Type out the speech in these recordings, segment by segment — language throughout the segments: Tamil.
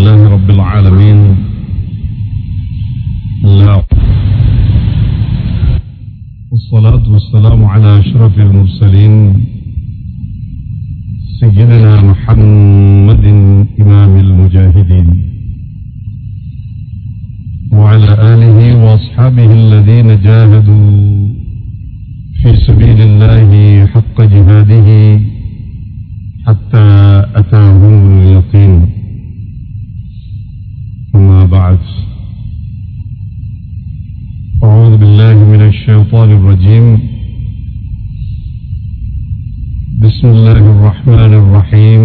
لله رب العالمين لا والصلاة والسلام على أشرف المرسلين سيدنا محمد إمام المجاهدين وعلى آله وأصحابه الذين جاهدوا في سبيل الله حق جهاده حتى أتاهم اليقين أما بعد أعوذ بالله من الشيطان الرجيم بسم الله الرحمن الرحيم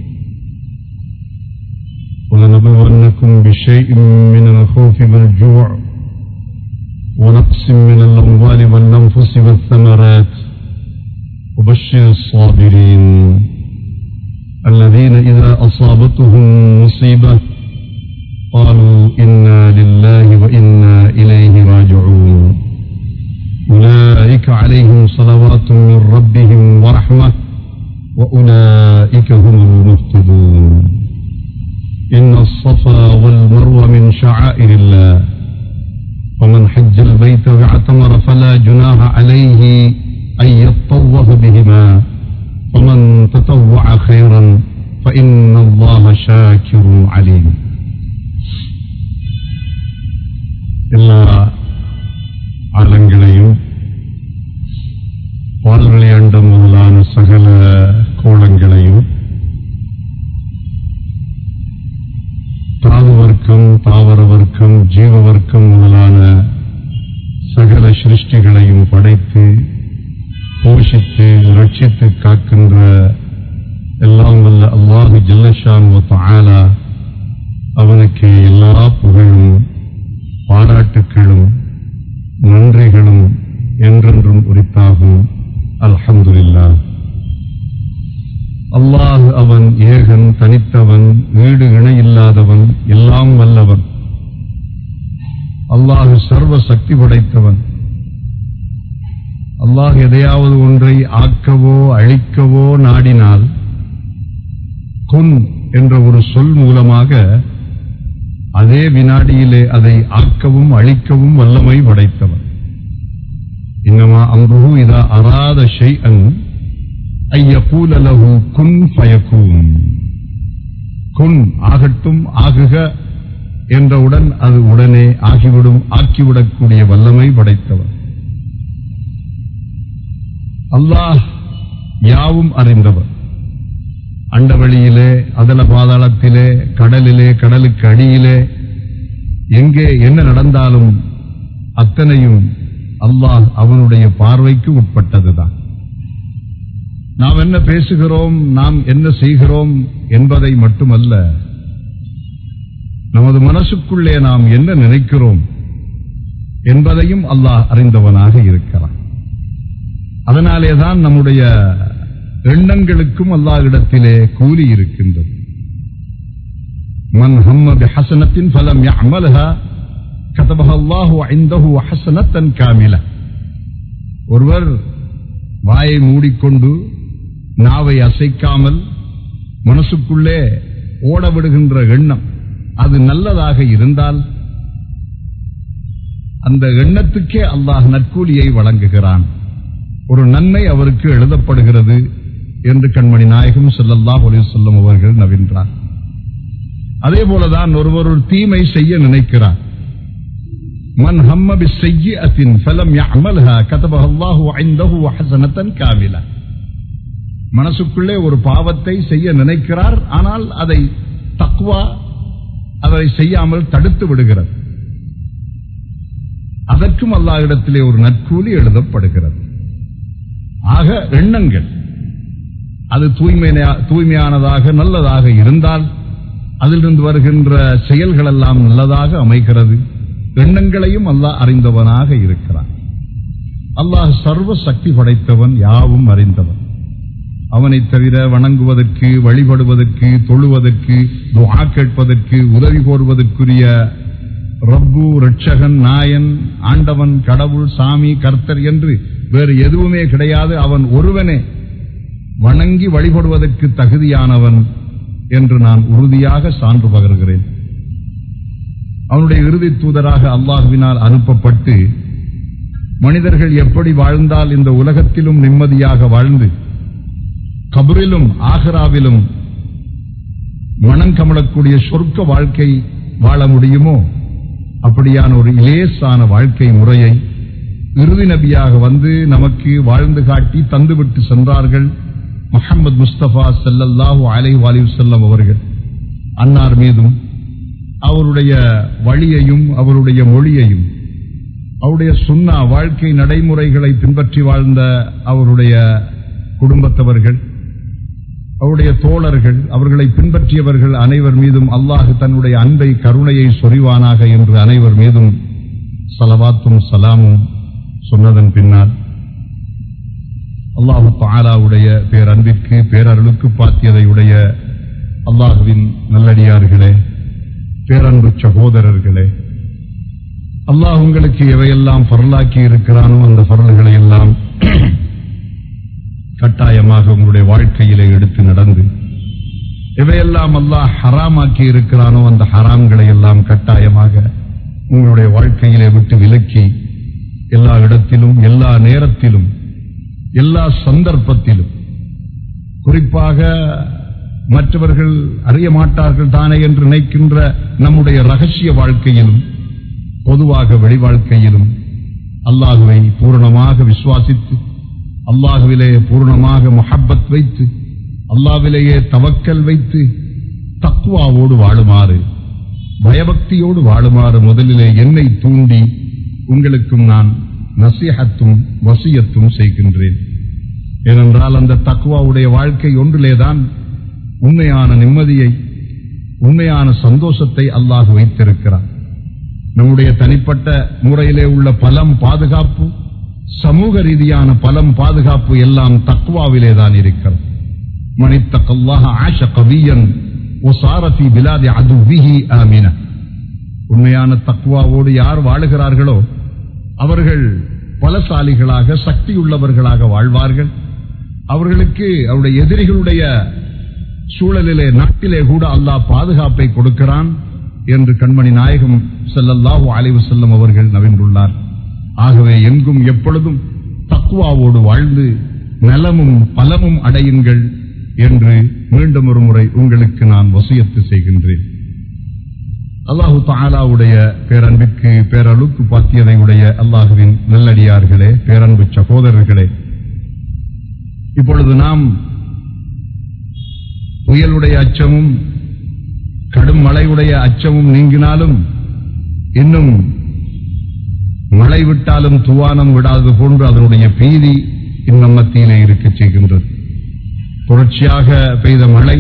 ولنبلونكم بشيء من الخوف والجوع ونقص من الأموال والأنفس والثمرات وبشر الصابرين الذين إذا أصابتهم مصيبة قالوا إنا لله وإنا إليه راجعون أولئك عليهم صلوات من ربهم ورحمة وأولئك هم المهتدون إن الصفا والمروة من شعائر الله ومن حج البيت واعتمر فلا جناح عليه أن يطوف بهما ومن تطوع خيرا فإن الله شاكر عليم எல்லா ஆழங்களையும் வாழ்விளையாண்டம் முதலான சகல கோலங்களையும் தாதுவர்க்கம் தாவரவர்க்கம் ஜீவவர்க்கம் முதலான சகல சிருஷ்டிகளையும் படைத்து போஷித்து ரட்சித்து காக்கின்ற எல்லாம் வல்ல அல்லாஹு ஜல்லஷான் ஆலா அவனுக்கு எல்லா புகழும் பாராட்டுக்களும் நன்றிகளும் என்றென்றும் உரித்தாகும் அல்ஹம்துலில்லா அல்லாஹ் அவன் ஏகன் தனித்தவன் வீடு இணையில்லாதவன் எல்லாம் வல்லவன் அல்லாஹ் சர்வ சக்தி படைத்தவன் அல்லாஹ் எதையாவது ஒன்றை ஆக்கவோ அழிக்கவோ நாடினால் குன் என்ற ஒரு சொல் மூலமாக அதே வினாடியிலே அதை ஆக்கவும் அழிக்கவும் வல்லமை படைத்தவன் இன்னமா அம்புகு இதா அராத ஷைஅன் ஐயகூலலகு குன் பயக்கும் குன் ஆகட்டும் ஆகுக என்றவுடன் அது உடனே ஆகிவிடும் ஆக்கிவிடக்கூடிய வல்லமை படைத்தவன் அல்லாஹ் யாவும் அறிந்தவர் அண்டவழியிலே அதல பாதாளத்திலே கடலிலே கடலுக்கு அடியிலே எங்கே என்ன நடந்தாலும் அத்தனையும் அல்லாஹ் அவனுடைய பார்வைக்கு உட்பட்டதுதான் நாம் என்ன பேசுகிறோம் நாம் என்ன செய்கிறோம் என்பதை மட்டுமல்ல நமது மனசுக்குள்ளே நாம் என்ன நினைக்கிறோம் என்பதையும் அல்லாஹ் அறிந்தவனாக இருக்கிறான் அதனாலேதான் நம்முடைய எண்ணங்களுக்கும் அல்லாஹ்விடத்திலே கூலி இருக்கின்றது மன் ஹம்ம பிஹசனத்தின் ஃபலம் யஅமல்ஹா கதபஹ அல்லாஹு இந்தஹு ஹஸனத்தன் காமில ஒருவர் வாயை மூடிக்கொண்டு நாவை அசைக்காமல் மனசுக்குள்ளே ஓட விடுகின்ற எண்ணம் அது நல்லதாக இருந்தால் அந்த எண்ணத்துக்கே அல்லாஹ் நற்கூலியை வழங்குகிறான் ஒரு நன்மை அவருக்கு எழுதப்படுகிறது என்று கண்மணி நாயகம் செல்லல்லா ஒலி சொல்லும் அவர்கள் நவின்றார் அதே போலதான் ஒருவர் ஒரு தீமை செய்ய நினைக்கிறார் மன் ஹம்ம பிஸ்ஸய்யிஅத்தின் ஃபலம் யஅமல்ஹா கதபஹ அல்லாஹு இந்தஹு ஹஸனத்தன் காமிலா மனசுக்குள்ளே ஒரு பாவத்தை செய்ய நினைக்கிறார் ஆனால் அதை தக்வா அதை செய்யாமல் தடுத்து விடுகிறது அதற்கும் அல்லாஹ்விடத்திலே ஒரு நற்கூலி எழுதப்படுகிறது ஆக எண்ணங்கள் அது தூய்மையா- தூய்மையானதாக நல்லதாக இருந்தால் அதிலிருந்து வருகின்ற செயல்கள் எல்லாம் நல்லதாக அமைகிறது எண்ணங்களையும் அல்லாஹ் அறிந்தவனாக இருக்கிறான் அல்லாஹ் சர்வ சக்தி படைத்தவன் யாவும் அறிந்தவன் அவனைத் தவிர வணங்குவதற்கு வழிபடுவதற்கு தொழுவதற்கு துஆ கேட்பதற்கு உதவி கோருவதற்குரிய ரப்பு ரட்சகன் நாயன் ஆண்டவன் கடவுள் சாமி கர்த்தர் என்று வேறு எதுவுமே கிடையாது அவன் ஒருவனே வணங்கி வழிபடுவதற்கு தகுதியானவன் என்று நான் உறுதியாக சான்று பகர்கிறேன் அவனுடைய இறுதி தூதராக அல்லாஹுவினால் அனுப்பப்பட்டு மனிதர்கள் எப்படி வாழ்ந்தால் இந்த உலகத்திலும் நிம்மதியாக வாழ்ந்து கபரிலும் ஆகராவிலும் மனம் கமலக்கூடிய சொர்க்க வாழ்க்கை வாழ முடியுமோ அப்படியான ஒரு இலேசான வாழ்க்கை முறையை இறுதி நபியாக வந்து நமக்கு வாழ்ந்து காட்டி தந்துவிட்டு சென்றார்கள் முகமது முஸ்தபா ஸல்லல்லாஹு அலைஹி வஸல்லம் அவர்கள் அன்னார் மீதும் அவருடைய வழியையும் அவருடைய மொழியையும் அவருடைய சுன்னா வாழ்க்கை நடைமுறைகளை பின்பற்றி வாழ்ந்த அவருடைய குடும்பத்தவர்கள் அவருடைய தோழர்கள் அவர்களை பின்பற்றியவர்கள் அனைவர் மீதும் அல்லாஹ் தன்னுடைய அன்பை கருணையை சொரிவானாக என்று அனைவர் மீதும் சலவாத்தும் சலாமும் சொன்னதன் பின்னால் அல்லாஹு தாலாவுடைய பேரன்பிற்கு பேரருளுக்கு பாத்தியதையுடைய அல்லாஹுவின் நல்லடியார்களே பேரன்பு சகோதரர்களே அல்லாஹ் உங்களுக்கு எவையெல்லாம் பரலாக்கி இருக்கிறானோ அந்த பரல்களை எல்லாம் கட்டாயமாக உங்களுடைய வாழ்க்கையிலே எடுத்து நடந்து எவையெல்லாம் அல்லாஹ் ஹராமாக்கி இருக்கிறானோ அந்த ஹராம்களை எல்லாம் கட்டாயமாக உங்களுடைய வாழ்க்கையிலே விட்டு விலக்கி எல்லா இடத்திலும் எல்லா நேரத்திலும் எல்லா சந்தர்ப்பத்திலும் குறிப்பாக மற்றவர்கள் அறிய மாட்டார்கள் தானே என்று நினைக்கின்ற நம்முடைய ரகசிய வாழ்க்கையிலும் பொதுவாக வெளி வாழ்க்கையிலும் அல்லாஹுவை பூரணமாக விசுவாசித்து அல்லாஹுவிலே பூர்ணமாக முஹப்பத் வைத்து அல்லாவிலேயே தவக்கல் வைத்து தக்குவாவோடு வாழுமாறு பயபக்தியோடு வாழுமாறு முதலிலே என்னை தூண்டி உங்களுக்கும் நான் நசிஹத்தும் வசியத்தும் செய்கின்றேன் ஏனென்றால் அந்த தக்குவாவுடைய வாழ்க்கை ஒன்றிலேதான் உண்மையான நிம்மதியை உண்மையான சந்தோஷத்தை அல்லாஹ் வைத்திருக்கிறார் நம்முடைய தனிப்பட்ட முறையிலே உள்ள பலம் பாதுகாப்பு சமூக ரீதியான பலம் பாதுகாப்பு எல்லாம் தக்குவாவிலே தான் இருக்கிறது மனித்தக்கல்லாக ஆஷ கவியன் ஒசாரதி பிலாதி அதுவிஹி ஆமின உண்மையான தக்குவாவோடு யார் வாழுகிறார்களோ அவர்கள் பலசாலிகளாக சக்தியுள்ளவர்களாக வாழ்வார்கள் அவர்களுக்கு அவருடைய எதிரிகளுடைய சூழலிலே நாட்டிலே கூட அல்லாஹ் பாதுகாப்பை கொடுக்கிறான் என்று கண்மணி நாயகம் செல்லல்லாஹு அலைவு செல்லும் அவர்கள் நவின்றுள்ளார் ஆகவே எங்கும் எப்பொழுதும் தக்குவாவோடு வாழ்ந்து நலமும் பலமும் அடையுங்கள் என்று மீண்டும் ஒரு முறை உங்களுக்கு நான் வசியத்து செய்கின்றேன் அல்லாஹு தாலாவுடைய பேரன்பிற்கு பேரழுக்கு பாத்தியதை உடைய அல்லாஹுவின் நல்லடியார்களே பேரன்பு சகோதரர்களே இப்பொழுது நாம் புயலுடைய அச்சமும் கடும் மழையுடைய அச்சமும் நீங்கினாலும் இன்னும் மழை விட்டாலும் துவானம் விடாதது போன்று அதனுடைய பீதி இன்னும் மத்தியிலே இருக்க செய்கின்றது தொடர்ச்சியாக பெய்த மழை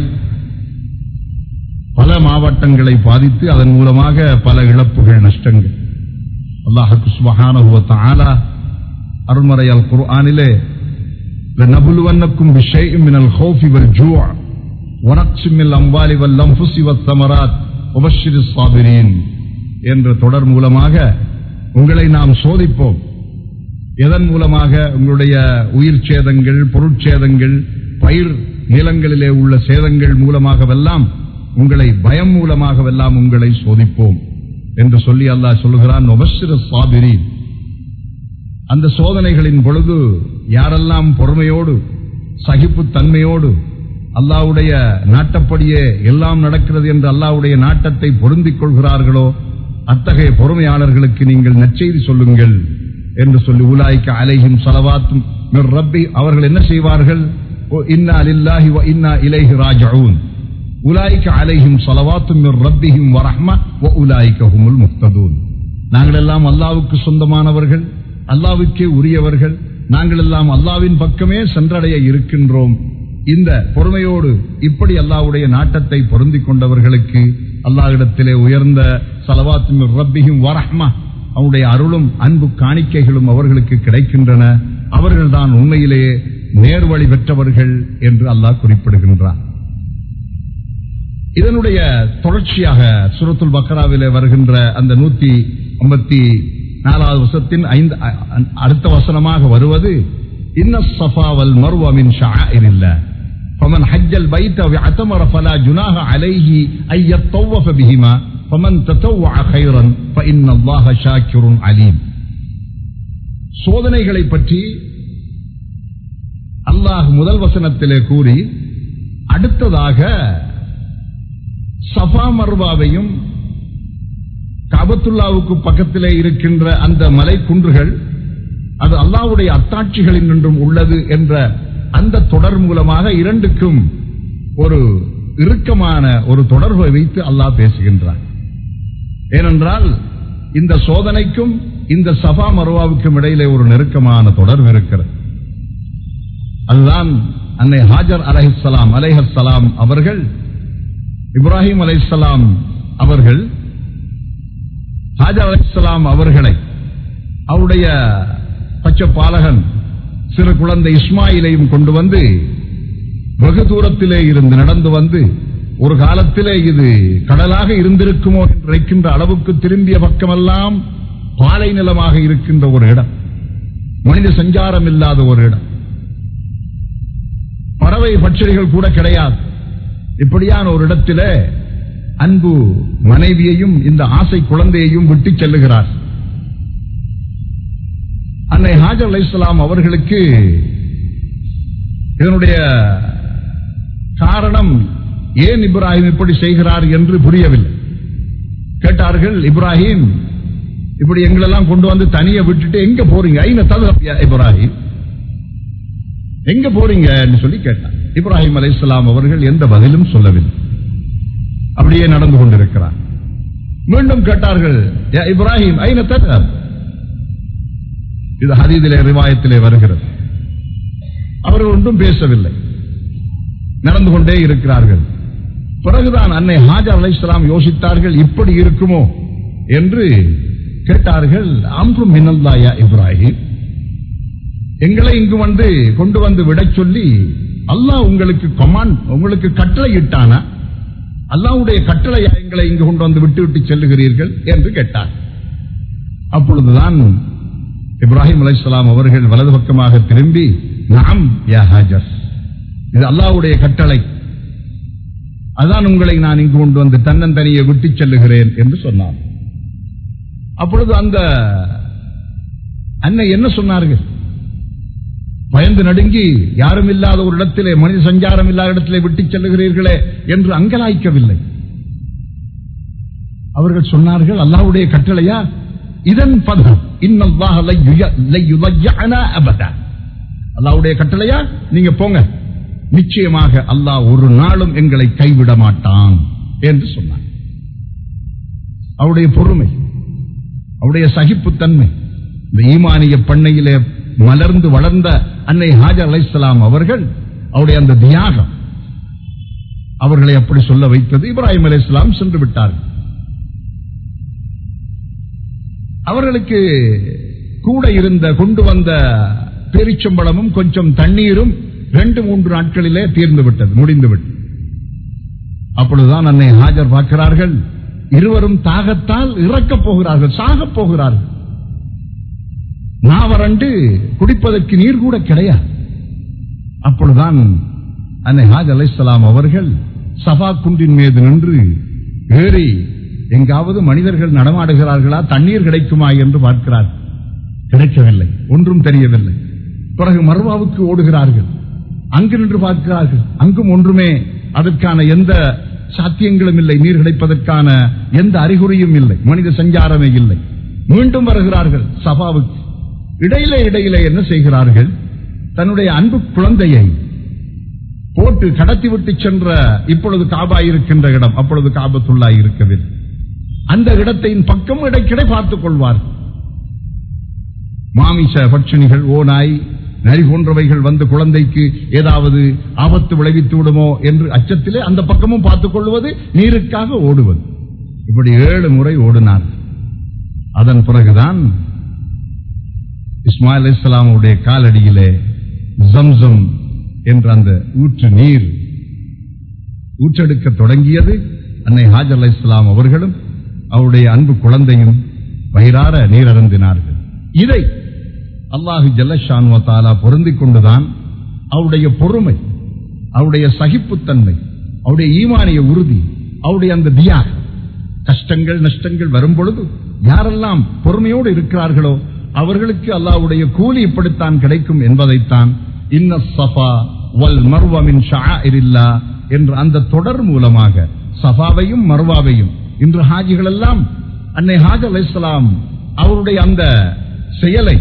பல மாவட்டங்களை பாதித்து அதன் மூலமாக பல இழப்புகள் நஷ்டங்கள் அல்லாஹுக்கு சுபஹான அருள்மறையால் குர்ஆனிலே لنبلونكم بشيء من الخوف والجوع ونقص من الأموال والأنفس والثمرات وبشر الصابرين என்ற தொடர் மூலமாக உங்களை நாம் சோதிப்போம் எதன் மூலமாக உங்களுடைய உயிர் சேதங்கள் பொருட்சேதங்கள் பயிர் நிலங்களிலே உள்ள சேதங்கள் மூலமாகவெல்லாம் உங்களை பயம் மூலமாகவெல்லாம் உங்களை சோதிப்போம் என்று சொல்லி அல்லாஹ் சொல்லுகிறான் நொபஸ்ர சாபிரி அந்த சோதனைகளின் பொழுது யாரெல்லாம் பொறுமையோடு சகிப்பு தன்மையோடு அல்லாவுடைய நாட்டப்படியே எல்லாம் நடக்கிறது என்று அல்லாவுடைய நாட்டத்தை பொருந்திக் கொள்கிறார்களோ அத்தகைய பொறுமையாளர்களுக்கு நீங்கள் நற்செய்தி சொல்லுங்கள் என்று சொல்லி உலாய்க்க அலையும் சலவாத்தும் ரப்பி அவர்கள் என்ன செய்வார்கள் இன்னா லில்லாஹி வ இன்னா இலைஹி ராஜஊன் உலாய்க்க அலைஹிம் சலவாத்தும் ரப்பிஹிம் வரஹ்ம வ உலாய்க்க ஹுமுல் முக்ததூன் நாங்கள் எல்லாம் அல்லாவுக்கு சொந்தமானவர்கள் அல்லாவுக்கே உரியவர்கள் நாங்கள் எல்லாம் அல்லாவின் பக்கமே சென்றடைய இருக்கின்றோம் இந்த பொறுமையோடு இப்படி அல்லாவுடைய நாட்டத்தை பொருந்திக் கொண்டவர்களுக்கு அல்லாஹிடத்திலே உயர்ந்த சலவாத்தும் ரப்பியும் வரஹ்மா அவனுடைய அருளும் அன்பு காணிக்கைகளும் அவர்களுக்கு கிடைக்கின்றன அவர்கள்தான் உண்மையிலேயே நேர்வழி பெற்றவர்கள் என்று அல்லாஹ் குறிப்பிடுகின்றார் இதனுடைய தொடர்ச்சியாக சுரத்துல் பக்ராவிலே வருகின்ற அந்த நூத்தி ஐம்பத்தி நாலாவது வருஷத்தின் ஐந்து அடுத்த வசனமாக வருவது இன்ன சஃபாவல் மருவமின் ஷாயிரில்ல فمن حج البيت واعتمر فلا جناح عليه أن يطوف بهما فمن تطوع خيرا فإن الله شاكر عليم சோதனைகளை பற்றி அல்லாஹ் முதல் வசனத்திலே கூறி அடுத்ததாக சஃபா மர்வாவையும் காபத்துல்லாவுக்கு பக்கத்திலே இருக்கின்ற அந்த மலை குன்றுகள் அது அல்லாவுடைய அத்தாட்சிகளில் நின்றும் உள்ளது என்ற அந்த தொடர் மூலமாக இரண்டுக்கும் ஒரு இறுக்கமான ஒரு தொடர்பை வைத்து அல்லாஹ் பேசுகின்றார் ஏனென்றால் இந்த சோதனைக்கும் இந்த சபா மருவாவுக்கும் இடையிலே ஒரு நெருக்கமான தொடர்பு இருக்கிறது அதுதான் அன்னை ஹாஜர் அலைஹிஸ்ஸலாம் அலைஹஸ்ஸலாம் அவர்கள் இப்ராஹிம் அலைஹிஸ்ஸலாம் அவர்கள் ஹாஜர் அலைஹிஸ்ஸலாம் அவர்களை அவருடைய பச்சை பாலகன் சிறு குழந்தை இஸ்மாயிலையும் கொண்டு வந்து வெகு தூரத்திலே இருந்து நடந்து வந்து ஒரு காலத்திலே இது கடலாக இருந்திருக்குமோ என்று நினைக்கின்ற அளவுக்கு திரும்பிய பக்கமெல்லாம் பாலை நிலமாக இருக்கின்ற ஒரு இடம் மனித சஞ்சாரம் இல்லாத ஒரு இடம் பறவை பட்சரிகள் கூட கிடையாது இப்படியான ஒரு இடத்திலே அன்பு மனைவியையும் இந்த ஆசை குழந்தையையும் விட்டு செல்லுகிறார் அன்னை ஹாஜர் அலைஹிஸ்ஸலாம் அவர்களுக்கு இதனுடைய காரணம் ஏன் இப்ராஹிம் இப்படி செய்கிறார் என்று புரியவில்லை கேட்டார்கள் இப்ராஹிம் இப்படி எங்களெல்லாம் கொண்டு வந்து தனியா விட்டுட்டு எங்க போறீங்க ஐன ததுஹப் யா இப்ராஹிம் எங்க போறீங்க என்று சொல்லி கேட்டார் இப்ராஹிம் அலைஹிஸ்ஸலாம் அவர்கள் எந்த பதிலும் சொல்லவில்லை அப்படியே நடந்து கொண்டிருக்கிறார் மீண்டும் கேட்டார்கள் யா இப்ராஹிம் ஐன ததுஹப் இது ஹதீதிலே ரிவாயத்திலே வருகிறது அவர்கள் ஒன்றும் பேசவில்லை நடந்து கொண்டே இருக்கிறார்கள் பிறகுதான் அன்னை ஹாஜர் அலைஹிஸ்ஸலாம் யோசித்தார்கள் இப்படி இருக்குமோ என்று கேட்டார்கள் அம்ரும் மினல்லாயா இப்ராஹிம் எங்களை இங்கு வந்து கொண்டு வந்து விடச் சொல்லி அல்லாஹ் உங்களுக்கு கமாண்ட் உங்களுக்கு கட்டளை இட்டானா அல்லாஹ்வுடைய கட்டளையா எங்களை இங்கு கொண்டு வந்து விட்டு விட்டு செல்லுகிறீர்கள் என்று கேட்டார் அப்பொழுதுதான் இப்ராஹிம் அலைஹிஸ்ஸலாம் அவர்கள் வலது பக்கமாக திரும்பி நாம் யா ஹாஜர் இது அல்லாஹ்வுடைய கட்டளை அதான் உங்களை நான் இங்கு கொண்டு வந்து தன்னந்தனியை விட்டு செல்லுகிறேன் என்று சொன்னார் அப்பொழுது அந்த அன்னை என்ன சொன்னார்கள் பயந்து நடுங்கி யாரும் இல்லாத ஒரு இடத்திலே மனித சஞ்சாரம் இல்லாத இடத்திலே விட்டு செல்லுகிறீர்களே என்று அங்கலாய்க்கவில்லை அவர்கள் சொன்னார்கள் அல்லாஹ்வுடைய கட்டளையா இதன் பதம் இன்னல்லாஹ லையுலய்யஅனா அபதா அல்லாஹ்வுடைய கட்டளையா நீங்க போங்க நிச்சயமாக அல்லாஹ் ஒரு நாளும் எங்களை கைவிட மாட்டான் என்று சொன்னார் அவருடைய பொறுமை அவருடைய சகிப்புத்தன்மை இந்த ஈமானிய பண்ணையிலே மலர்ந்து வளர்ந்த அன்னை ஹாஜர் அலைஹிஸ்ஸலாம் அவர்கள் அவருடைய அந்த தியாகம் அவர்களை அப்படி சொல்ல வைத்தது இப்ராஹிம் அலைஹிஸ்ஸலாம் சென்று விட்டார்கள் அவர்களுக்கு கூட இருந்த கொண்டு வந்த பேரிச்சம்பளமும் கொஞ்சம் தண்ணீரும் ரெண்டு மூன்று நாட்களிலே தீர்ந்து விட்டது முடிந்து விட்டது அப்பொழுதுதான் அன்னை ஹாஜர் பார்க்கிறார்கள் இருவரும் தாகத்தால் இறக்கப் போகிறார்கள் சாகப் போகிறார்கள் நாவரண்டு குடிப்பதற்கு நீர் கூட கிடையாது அப்பொழுதுதான் அன்னை ஹாஜ் அலைசலாம் அவர்கள் சபா குன்றின் மீது நின்று ஏறி எங்காவது மனிதர்கள் நடமாடுகிறார்களா தண்ணீர் கிடைக்குமா என்று பார்க்கிறார் கிடைக்கவில்லை ஒன்றும் தெரியவில்லை பிறகு மர்வாவுக்கு ஓடுகிறார்கள் அங்கு நின்று பார்க்கிறார்கள் அங்கும் ஒன்றுமே அதற்கான எந்த சாத்தியங்களும் இல்லை நீர் கிடைப்பதற்கான எந்த அறிகுறியும் இல்லை மனித சஞ்சாரமே இல்லை மீண்டும் வருகிறார்கள் சபாவுக்கு இடையிலே இடையிலே என்ன செய்கிறார்கள் தன்னுடைய அன்பு குழந்தையை போட்டு கடத்திவிட்டு சென்ற இப்பொழுது காபா இருக்கின்ற இடம் அப்பொழுது காபத்துள்ளா இருக்கவில்லை அந்த இடத்தின் பக்கம் இடைக்கிடை பார்த்துக் கொள்வார் மாமிச பட்சணிகள் ஓநாய் நரி போன்றவைகள் வந்து குழந்தைக்கு ஏதாவது ஆபத்து விளைவித்து விடுமோ என்று அச்சத்திலே அந்த பக்கமும் பார்த்துக் கொள்வது நீருக்காக ஓடுவது இப்படி ஏழு முறை ஓடினார் அதன் பிறகுதான் இஸ்மாயில் இஸ்லாமுடைய காலடியிலே ஜம்சம் என்ற அந்த ஊற்று நீர் ஊற்றெடுக்க தொடங்கியது அன்னை ஹாஜர் அலை இஸ்லாம் அவர்களும் அவருடைய அன்பு குழந்தையும் வயிறார நீர் அருந்தினார்கள் இதை அல்லாஹு ஜல்லஷானுவத்தாலா பொருந்திக் கொண்டுதான் அவருடைய பொறுமை அவருடைய சகிப்புத்தன்மை அவருடைய ஈமானிய உறுதி அவருடைய அந்த தியாகம் கஷ்டங்கள் நஷ்டங்கள் வரும் பொழுது யாரெல்லாம் பொறுமையோடு இருக்கிறார்களோ அவர்களுக்கு அல்லாஹ்வுடைய கூலி இப்படித்தான் கிடைக்கும் என்பதைத்தான் இன்ன சஃபா வல் மர்வமின் ஷாஇரில்லா என்ற அந்த தொடர் மூலமாக சஃபாவையும் மர்வாவையும் இன்று ஹாஜிகள் எல்லாம் அன்னை ஹாஜ் அலைஹிஸ்ஸலாம் அவருடைய அந்த செயலை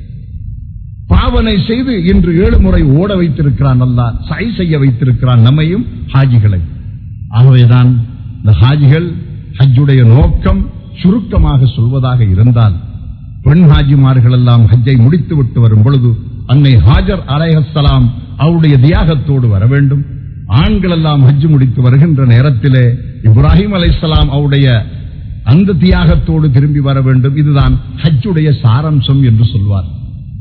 பாவனை செய்து இன்று ஏழு முறை ஓட வைத்திருக்கிறான் அல்லாஹ் சை செய்ய வைத்திருக்கிறான் நம்மையும் ஹாஜிகளை ஆகவேதான் இந்த ஹாஜிகள் ஹஜ்ஜுடைய நோக்கம் சுருக்கமாக சொல்வதாக இருந்தால் பெண் ஹாஜிமார்கள் எல்லாம் ஹஜ்ஜை முடித்து விட்டு வரும் பொழுது அன்னை ஹாஜர் அலைஹஸ்ஸலாம் அவருடைய தியாகத்தோடு வர வேண்டும் ஆண்கள் எல்லாம் ஹஜ் முடித்து வருகின்ற நேரத்திலே இப்ராஹிம் அலைஹிஸ்ஸலாம் அவருடைய அந்த தியாகத்தோடு திரும்பி வர வேண்டும் இதுதான் ஹஜ்ஜுடைய சாரம்சம் என்று சொல்வார்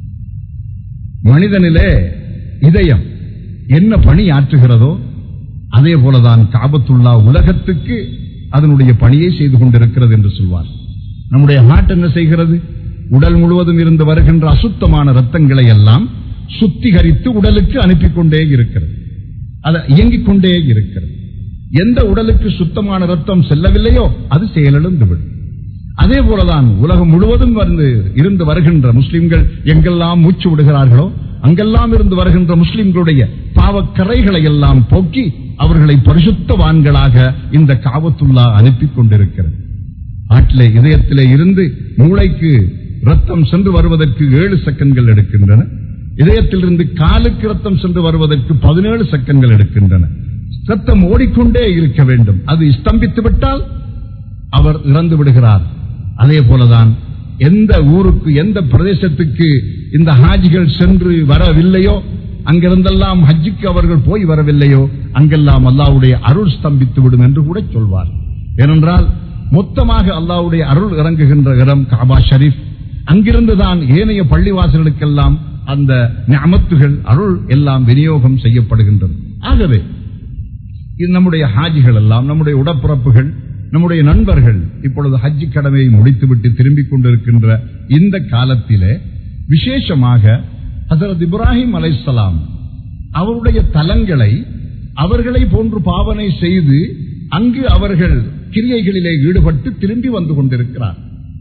மனிதனிலே இதயம் என்ன பணி ஆற்றுகிறதோ அதே போலதான் காபத்துல்லா உலகத்துக்கு அதனுடைய பணியை செய்து கொண்டிருக்கிறது என்று சொல்வார் நம்முடைய ஹார்ட் என்ன செய்கிறது உடல் முழுவதும் இருந்து வருகின்ற அசுத்தமான ரத்தங்களை எல்லாம் சுத்திகரித்து உடலுக்கு அனுப்பி கொண்டே இருக்கிறது அது இயங்கிக் கொண்டே இருக்கிறது எந்த உடலுக்கு சுத்தமான ரத்தம் செல்லவில்லையோ அது செயலிழந்து விடும் அதே போலதான் உலகம் முழுவதும் வந்து இருந்து வருகின்ற முஸ்லிம்கள் எங்கெல்லாம் மூச்சு விடுகிறார்களோ அங்கெல்லாம் இருந்து வருகின்ற முஸ்லிம்களுடைய பாவக்கரைகளை எல்லாம் போக்கி அவர்களை பரிசுத்தவான்களாக இந்த காவத்துல்லா அனுப்பி கொண்டிருக்கிறது ஆட்டிலே இதயத்திலே இருந்து மூளைக்கு ரத்தம் சென்று வருவதற்கு ஏழு செகண்ட்கள் எடுக்கின்றன இதயத்திலிருந்து காலுக்கு ரத்தம் சென்று வருவதற்கு பதினேழு செகண்ட்கள் எடுக்கின்றன ரத்தம் ஓடிக்கொண்டே இருக்க வேண்டும் அது ஸ்தம்பித்து விட்டால் அவர் இறந்து விடுகிறார் அதே போலதான் எந்த ஊருக்கு எந்த பிரதேசத்துக்கு இந்த ஹாஜிகள் சென்று வரவில்லையோ அங்கிருந்தெல்லாம் ஹஜ்ஜுக்கு அவர்கள் போய் வரவில்லையோ அங்கெல்லாம் அல்லாவுடைய அருள் ஸ்தம்பித்து விடும் என்று கூட சொல்வார் ஏனென்றால் மொத்தமாக அல்லாவுடைய அருள் இறங்குகின்ற இடம் காபா ஷரீப் அங்கிருந்துதான் ஏனைய பள்ளிவாசல்களுக்கெல்லாம் அந்த ஞாமத்துகள் அருள் எல்லாம் விநியோகம் செய்யப்படுகின்றது ஆகவே இது நம்முடைய ஹாஜிகள் எல்லாம் நம்முடைய உடப்பிறப்புகள் நம்முடைய நண்பர்கள் இப்பொழுது ஹஜ்ஜி கடமையை முடித்துவிட்டு திரும்பிக் கொண்டிருக்கின்ற இந்த காலத்திலே விசேஷமாக ஹசரத் இப்ராஹிம் அலைசலாம் அவருடைய தலங்களை அவர்களை போன்று பாவனை செய்து அங்கு அவர்கள் கிரியைகளிலே ஈடுபட்டு திரும்பி வந்து கொண்டிருக்கிறார்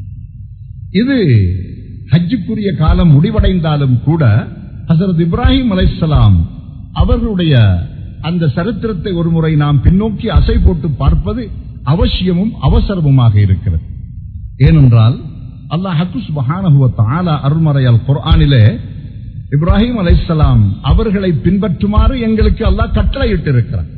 இது ஹஜ்ஜுக்குரிய காலம் முடிவடைந்தாலும் கூட ஹசரத் இப்ராஹிம் அலைசலாம் அவர்களுடைய அந்த சரித்திரத்தை ஒருமுறை நாம் பின்னோக்கி அசை போட்டு பார்ப்பது அவசியமும் அவசரமுமாக இருக்கிறது ஏனென்றால் அல்லாஹ் சுபஹானஹுவத்தாலா அருள்மறையால் குர்ஆனிலே இப்ராஹிம் அலைசலாம் அவர்களை பின்பற்றுமாறு எங்களுக்கு அல்லாஹ் கட்டளையிட்டு இருக்கிறார்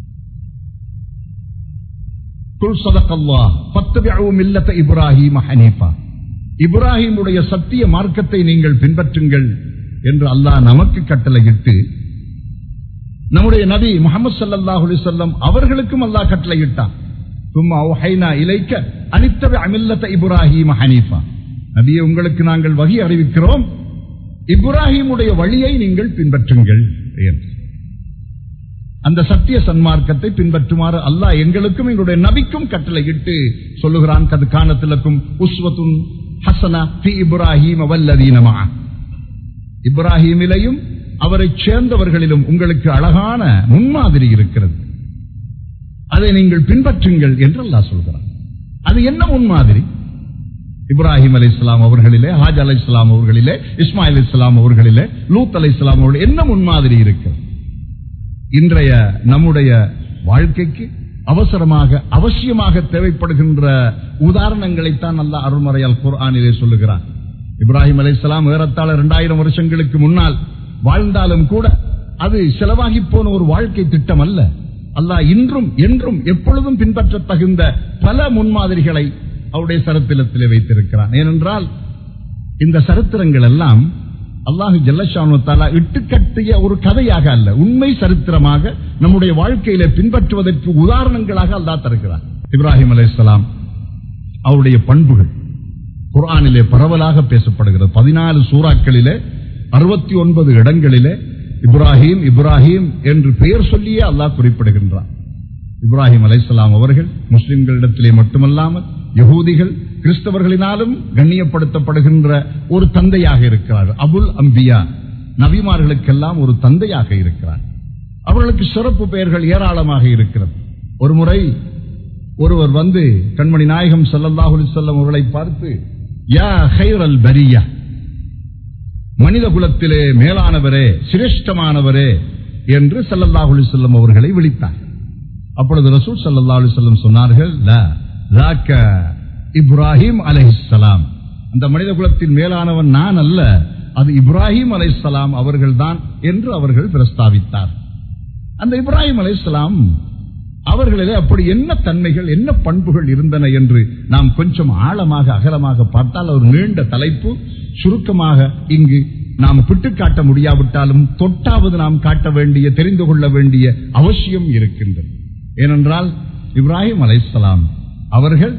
குல் சதகல்லாஹ் ஃபத்தபிஉ மில்லத இப்ராஹீம ஹனீஃபா இப்ராஹிமுடைய சத்திய மார்க்கத்தை நீங்கள் பின்பற்றுங்கள் என்று அல்லாஹ் நமக்கு கட்டளையிட்டு நம்முடைய நபி முகமது சல்லாஹ் அலிசல்லம் அவர்களுக்கும் அல்லாஹ் கட்டளையிட்டான் சும்மா ஹைனா இலைக்க அனித்தவை அமில்லத்த இப்ராஹிம் ஹனீஃபா நபியை உங்களுக்கு நாங்கள் வகி அறிவிக்கிறோம் இப்ராஹிமுடைய வழியை நீங்கள் பின்பற்றுங்கள் என்று அந்த சத்திய சன்மார்க்கத்தை பின்பற்றுமாறு அல்லாஹ் எங்களுக்கும் எங்களுடைய நபிக்கும் கட்டளையிட்டு சொல்லுகிறான் கது காணத்திலக்கும் உஸ்வத்துன் ஹசனா பி இப்ராஹிம் வல்லதீனமா இப்ராஹிமிலையும் அவரை சேர்ந்தவர்களிலும் உங்களுக்கு அழகான முன்மாதிரி இருக்கிறது அதை நீங்கள் பின்பற்றுங்கள் என்று அல்லாஹ் சொல்கிறார் அது என்ன முன்மாதிரி இப்ராஹிம் அலி இஸ்லாம் அவர்களிலே ஹாஜ் அலி இஸ்லாம் அவர்களிலே இஸ்மாயில் இஸ்லாம் அவர்களிலே லூத் அலி இஸ்லாம் அவர்கள் என்ன முன்மாதிரி இருக்கிறது இன்றைய நம்முடைய வாழ்க்கைக்கு அவசரமாக அவசியமாக தேவைப்படுகின்ற உதாரணங்களைத்தான் அல்ல அருள்மறையால் குர்ஆனிலே சொல்லுகிறார் இப்ராஹிம் அலி இஸ்லாம் ஏறத்தாழ இரண்டாயிரம் வருஷங்களுக்கு முன்னால் வாழ்ந்தாலும் கூட அது செலவாகி போன ஒரு வாழ்க்கை திட்டம் அல்ல அல்லாஹ் இன்றும் என்றும் எப்பொழுதும் பின்பற்ற தகுந்த பல முன்மாதிரிகளை அவருடைய சரித்திரத்திலே வைத்திருக்கிறான் ஏனென்றால் இந்த சரித்திரங்கள் எல்லாம் அல்லாஹு ஜல்லஷானுத்தாலா இட்டுக்கட்டிய ஒரு கதையாக அல்ல உண்மை சரித்திரமாக நம்முடைய வாழ்க்கையில பின்பற்றுவதற்கு உதாரணங்களாக அல்லாஹ் தருகிறார் இப்ராஹிம் அலையாம் அவருடைய பண்புகள் குரானிலே பரவலாக பேசப்படுகிறது பதினாலு சூறாக்களிலே அறுபத்தி ஒன்பது இடங்களிலே இப்ராஹிம் இப்ராஹிம் என்று பெயர் சொல்லியே அல்லாஹ் குறிப்பிடுகின்றார் இப்ராஹிம் அலைசலாம் அவர்கள் முஸ்லிம்களிடத்திலே மட்டுமல்லாமல் யகூதிகள் கிறிஸ்தவர்களினாலும் கண்ணியப்படுத்தப்படுகின்ற ஒரு தந்தையாக இருக்கிறார் அபுல் அம்பியா நபிமார்களுக்கெல்லாம் ஒரு தந்தையாக இருக்கிறார் அவர்களுக்கு சிறப்பு பெயர்கள் ஏராளமாக இருக்கிறது ஒரு முறை ஒருவர் வந்து கண்மணி நாயகம் ஸல்லல்லாஹு அலைஹி வஸல்லம் அவர்களை பார்த்து யா ஹைரல் பரியா மனித குலத்திலே மேலானவரே சிரேஷ்டமானவரே என்று ஸல்லல்லாஹு அலைஹி வஸல்லம் அவர்களை விழித்தார் அப்பொழுது ரசூல் ஸல்லல்லாஹு அலைஹி வஸல்லம் சொன்னார்கள் லா லாக்க இப்ராஹிம் அலைஹிஸ்ஸலாம் அந்த மனித குலத்தின் மேலானவன் நான் அல்ல அது இப்ராஹிம் அலைஹிஸ்ஸலாம் அவர்கள்தான் என்று அவர்கள் பிரஸ்தாவித்தார் அந்த இப்ராஹிம் அலைஹிஸ்ஸலாம் அவர்களிலே அப்படி என்ன தன்மைகள் என்ன பண்புகள் இருந்தன என்று நாம் கொஞ்சம் ஆழமாக அகலமாக பார்த்தால் ஒரு நீண்ட தலைப்பு சுருக்கமாக இங்கு நாம் பிட்டு காட்ட முடியாவிட்டாலும் தொட்டாவது நாம் காட்ட வேண்டிய தெரிந்து கொள்ள வேண்டிய அவசியம் இருக்கின்றது ஏனென்றால் இப்ராஹிம் அலைஹிஸ்ஸலாம் அவர்கள்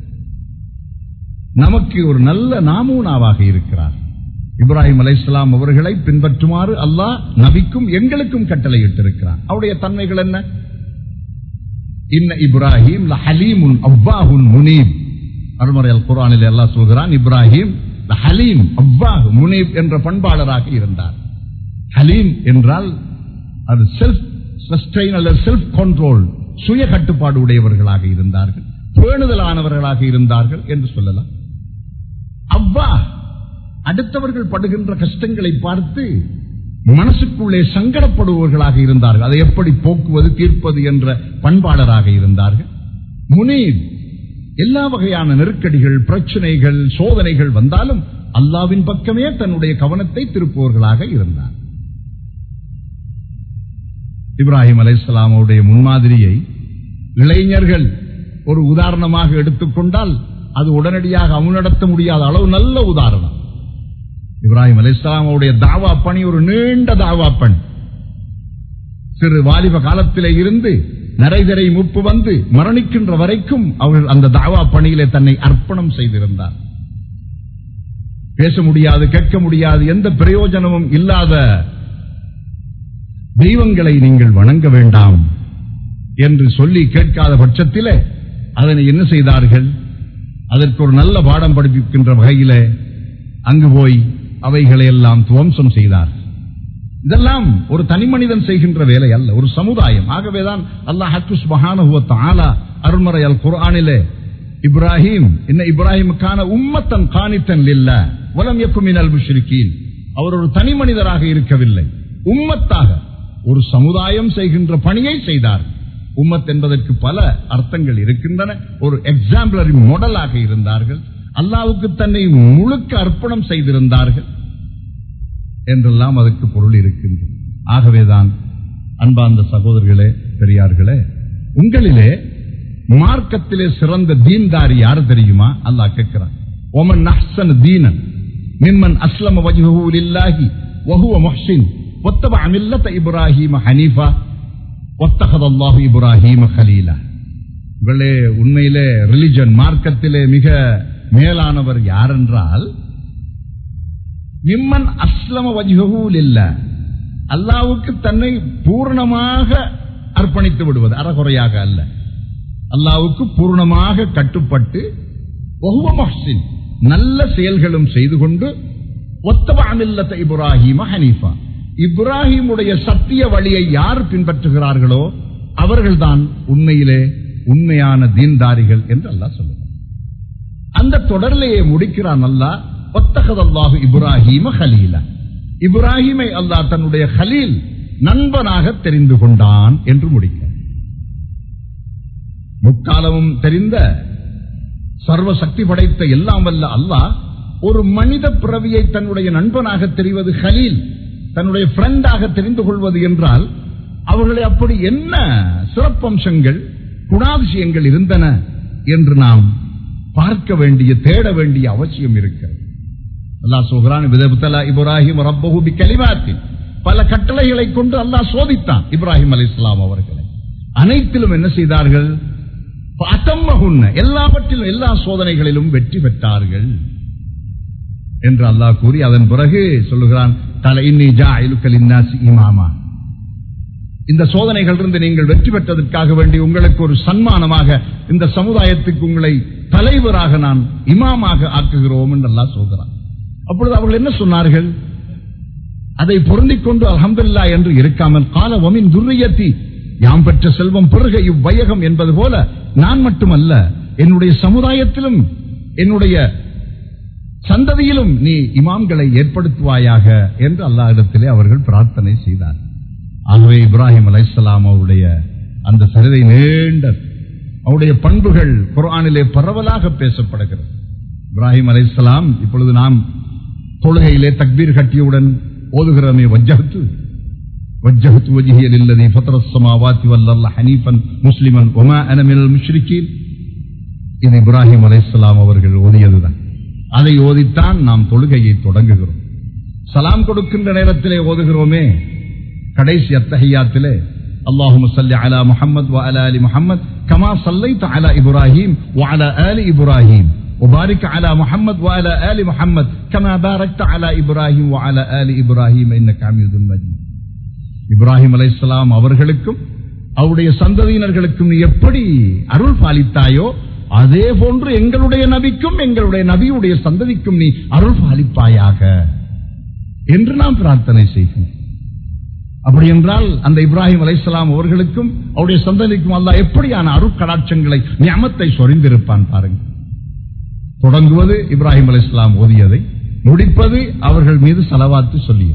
நமக்கு ஒரு நல்ல நாமூனாவாக இருக்கிறார் இப்ராஹிம் அலைஹிஸ்ஸலாம் அவர்களை பின்பற்றுமாறு அல்லாஹ் நபிக்கும் எங்களுக்கும் கட்டளையிட்டிருக்கிறார் அவருடைய தன்மைகள் என்ன இன்ன இப்ராஹிம் ஹலீமுன் அவ்வாஹுன் முனீப் அருமறை அல் குரானில் அல்லாஹ் சொல்கிறான் இப்ராஹிம் ஹலீம் அவ்வாஹ் முனீப் என்ற பண்பாளராக இருந்தார் ஹலீம் என்றால் அது செல்ஃப் சஸ்டைன் அல்லது செல்ஃப் கண்ட்ரோல் சுய கட்டுப்பாடு உடையவர்களாக இருந்தார்கள் பேணுதலானவர்களாக இருந்தார்கள் என்று சொல்லலாம் அவ்வா அடுத்தவர்கள் படுகின்ற கஷ்டங்களை பார்த்து மனசுக்குள்ளே சங்கடப்படுபவர்களாக இருந்தார்கள் அதை எப்படி போக்குவது தீர்ப்பது என்ற பண்பாளராக இருந்தார்கள் முனீர் எல்லா வகையான நெருக்கடிகள் பிரச்சனைகள் சோதனைகள் வந்தாலும் அல்லாவின் பக்கமே தன்னுடைய கவனத்தை திருப்புவர்களாக இருந்தார் இப்ராஹிம் அலைசலாமுடைய முன்மாதிரியை இளைஞர்கள் ஒரு உதாரணமாக எடுத்துக்கொண்டால் அது உடனடியாக அமுநடத்த முடியாத அளவு நல்ல உதாரணம் இப்ராஹிம் அலிஸ்லாமுடைய தாவா பணி ஒரு நீண்ட தாவா பணி சிறு வாலிப காலத்திலே இருந்து நரைதரை முப்பு வந்து மரணிக்கின்ற வரைக்கும் அவர்கள் அந்த தாவா பணியிலே தன்னை அர்ப்பணம் செய்திருந்தார் பேச முடியாது கேட்க முடியாது எந்த பிரயோஜனமும் இல்லாத தெய்வங்களை நீங்கள் வணங்க வேண்டாம் என்று சொல்லி கேட்காத பட்சத்திலே அதனை என்ன செய்தார்கள் அதற்கு ஒரு நல்ல பாடம் படிப்பிக்கின்ற வகையிலே அங்கு போய் அவைகளை எல்லாம் துவம்சம் செய்தார் இதெல்லாம் ஒரு தனி மனிதன் செய்கின்ற வேலை அல்ல ஒரு சமுதாயம் ஆகவேதான் அல்லாஹ் ஹக்குஸ் மகானுவத் ஆலா அருள்மறை அல் குர்ஆனிலே இப்ராஹிம் என்ன இப்ராஹிமுக்கான உம்மத்தன் காணித்தன் இல்ல வலம் எக்குமினல் முஷ்ரிக்கீன் அவர் ஒரு தனி மனிதராக இருக்கவில்லை உம்மத்தாக ஒரு சமுதாயம் செய்கின்ற பணியை செய்தார் உம்மத் என்பதற்கு பல அர்த்தங்கள் இருக்கின்றன ஒரு எக்ஸாம்பிளரி மாடலாக இருந்தார்கள் அல்லாவுக்கு தன்னை முழுக்க அர்ப்பணம் செய்திருந்தார்கள் என்றெல்லாம் அதற்கு பொருள் இருக்கின்றது ஆகவேதான் அன்பார்ந்த சகோதரர்களே பெரியார்களே உங்களிலே மார்க்கத்திலே சிறந்த தீன்தாரி யார் தெரியுமா அல்லாஹ் கேட்கிறான் ஒமன் அஹ்சன் தீனன் மிம்மன் அஸ்லம வஜ்ஹு லில்லாஹி வஹுவ முஹ்சின் வத்தபஅ மில்லத இப்ராஹீம ஹனீஃபா வத்தஹத அல்லாஹு இப்ராஹீம கலீலா உங்களே உண்மையிலே ரிலிஜன் மார்க்கத்திலே மிக மேலானவர் யார் என்றால் மிம்மன் அஸ்லம வஜ்ஹூல் இல்ல அல்லாவுக்கு தன்னை பூர்ணமாக அர்ப்பணித்து விடுவது அறகுறையாக அல்ல அல்லாவுக்கு பூர்ணமாக கட்டுப்பட்டு ஒஹுவ மஹ்சின் நல்ல செயல்களும் செய்து கொண்டு ஒத்தபாமில்லத்த இப்ராஹிம ஹனீஃபா இப்ராஹிமுடைய சத்திய வழியை யார் பின்பற்றுகிறார்களோ அவர்கள்தான் உண்மையிலே உண்மையான தீன்தாரிகள் என்று அல்லாஹ் சொல்லுகிறார் அந்த தொடரிலேயே முடிக்கிறான் அல்லாஹ் ஒத்தகதல்லாஹு இப்ராஹிம ஹலீலா இப்ராஹிமை அல்லாஹ் தன்னுடைய ஹலீல் நண்பனாக தெரிந்து கொண்டான் என்று முடிக்க முக்காலமும் தெரிந்த சர்வ சக்தி படைத்த எல்லாம் வல்ல அல்லாஹ் ஒரு மனித பிறவியை தன்னுடைய நண்பனாக தெரிவது ஹலீல் தன்னுடைய ஃப்ரெண்டாக தெரிந்து கொள்வது என்றால் அவர்களை அப்படி என்ன சிறப்பம்சங்கள் குணாதிசயங்கள் இருந்தன என்று நாம் பார்க்க வேண்டிய தேட வேண்டிய அவசியம் இருக்கிறது அல்லாஹ் சொல்கிறான் விதபுத்தலா இப்ராஹிம் ரப்பஹு பிகலிமாத்தின் பல கட்டளைகளை கொண்டு அல்லாஹ் சோதித்தான் இப்ராஹிம் அலைஹிஸ்ஸலாம் அவர்களை அனைத்திலும் என்ன செய்தார்கள் அத்தம்மகுன்ன எல்லாவற்றிலும் எல்லா சோதனைகளிலும் வெற்றி பெற்றார்கள் என்று அல்லாஹ் கூறி அதன் பிறகு சொல்லுகிறான் தலை இன்னி ஜா இலுக்கலின்னாசி இமாமா இந்த சோதனைகளிலிருந்து நீங்கள் வெற்றி பெற்றதற்காக வேண்டி உங்களுக்கு ஒரு சன்மானமாக இந்த சமுதாயத்துக்கு உங்களை தலைவராக நான் இமாமாக ஆக்குகிறோம் என்று அல்லாஹ் சொல்கிறான் அப்பொழுது அவர்கள் என்ன சொன்னார்கள் அதை பொருந்திக் கொண்டு அல்ஹம்துலில்லா என்று இருக்காமல் கால ஒமின் துர்ரியத்தி யாம் பெற்ற செல்வம் பெருக இவ்வையகம் என்பது போல நான் மட்டுமல்ல என்னுடைய சமுதாயத்திலும் என்னுடைய சந்ததியிலும் நீ இமாம்களை ஏற்படுத்துவாயாக என்று அல்லாஹ்விடத்திலே அவர்கள் பிரார்த்தனை செய்தார் ஆகவே இப்ராஹிம் அலைஹிஸ்ஸலாம் அவருடைய அந்த சரிதை நீண்ட அவருடைய பண்புகள் குர்ஆனிலே பரவலாக பேசப்படுகிறது இப்ராஹிம் அலைஹிஸ்ஸலாம் இப்பொழுது நாம் தொழுகையிலே தக்பீர் கட்டியவுடன் ஓதுகிறோமே வஜ்ஜஹத்து வஜ்ஜஹத்து வஜ்ஹிய லில்லதி ஃபத்ரஸ் ஸமாவாத்தி வல் அர்ல ஹனீஃபன் முஸ்லிமன் வமா அன மினல் முஷ்ரிக்கீன் இது இப்ராஹிம் அலைஹிஸ்ஸலாம் அவர்கள் ஓதியதுதான் அதை ஓதித்தான் நாம் தொழுகையை தொடங்குகிறோம் சலாம் கொடுக்கின்ற நேரத்திலே ஓதுகிறோமே கடைசி அத்தஹியாத்திலே اللهم صل على محمد وعلى ال محمد كما صليت على ابراهيم وعلى ال ابراهيم وبارك على محمد وعلى ال محمد كما باركت على ابراهيم وعلى ال ابراهيم انك حميد مجيد இப்ராஹிம் அலைஹிஸ்ஸலாம் அவர்களுக்கும் அவருடைய சந்ததியினர்களுக்கும் நீ எப்படி அருள் பாலித்தாயோ அதே போன்று எங்களுடைய நபிக்கும் எங்களுடைய நபியுடைய சந்ததிக்கும் நீ அருள் பாலிப்பாயாக என்று நாம் பிரார்த்தனை செய்கிறோம் அப்படி என்றால் அந்த இப்ராஹிம் அலைஹிஸ்ஸலாம் அவர்களுக்கும் அவருடைய சந்ததிக்கும் அல்லாஹ் எப்படியான அருட்கடாட்சங்களை ஞாமத்தை சொரிந்திருப்பான் பாருங்க தொடங்குவது இப்ராஹிம் அலைஹிஸ்ஸலாம் ஓதியதை முடிப்பது அவர்கள் மீது செலவாத்து சொல்லியது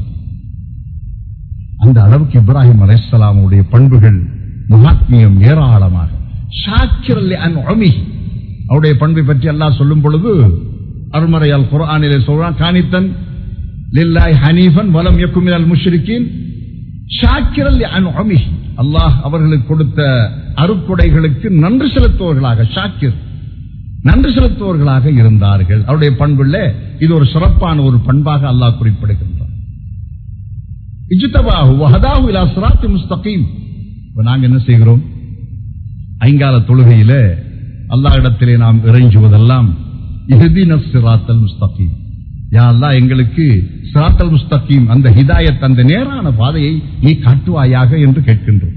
அந்த அளவுக்கு இப்ராஹிம் அலைஹிஸ்ஸலாமுடைய பண்புகள் மகாத்மியம் ஏராளமாக ஷாக்கிரல்லி அன் உமிஹி அவருடைய பண்பை பற்றி அல்லாஹ் சொல்லும் பொழுது அருமறையால் குர்ஆனிலே சொல்றான் காணித்தன் லில்லாஹி ஹனீஃபன் வலம் யக்கும் மினல் முஷ்ரிக்கீன் ஷாக்கிரல் அன் உமிஹி அல்லாஹ் அவர்களுக்கு கொடுத்த அருக்குடைகளுக்கு நன்றி செலுத்துவர்களாக ஷாக்கிர் நன்றி செலுத்துவர்களாக இருந்தார்கள் அவருடைய பண்புள்ள இது ஒரு சிறப்பான ஒரு பண்பாக அல்லாஹ் குறிப்பிடுகின்றார் இஜ்தபாஹு வஹதாஹு இலா சிராத்தி முஸ்தகீம் இப்ப நாங்க என்ன செய்கிறோம் ஐங்கால தொழுகையில அல்லாஹ்விடத்திலே நாம் இறைஞ்சுவதெல்லாம் இஹ்தின சிராத்தல் முஸ்தகீம் யா அல்லாஹ் எங்களுக்கு சிராத்தல் முஸ்தகீம் அந்த ஹிதாயத் அந்த நேரான பாதையை நீ காட்டுவாயாக என்று கேட்கின்றோம்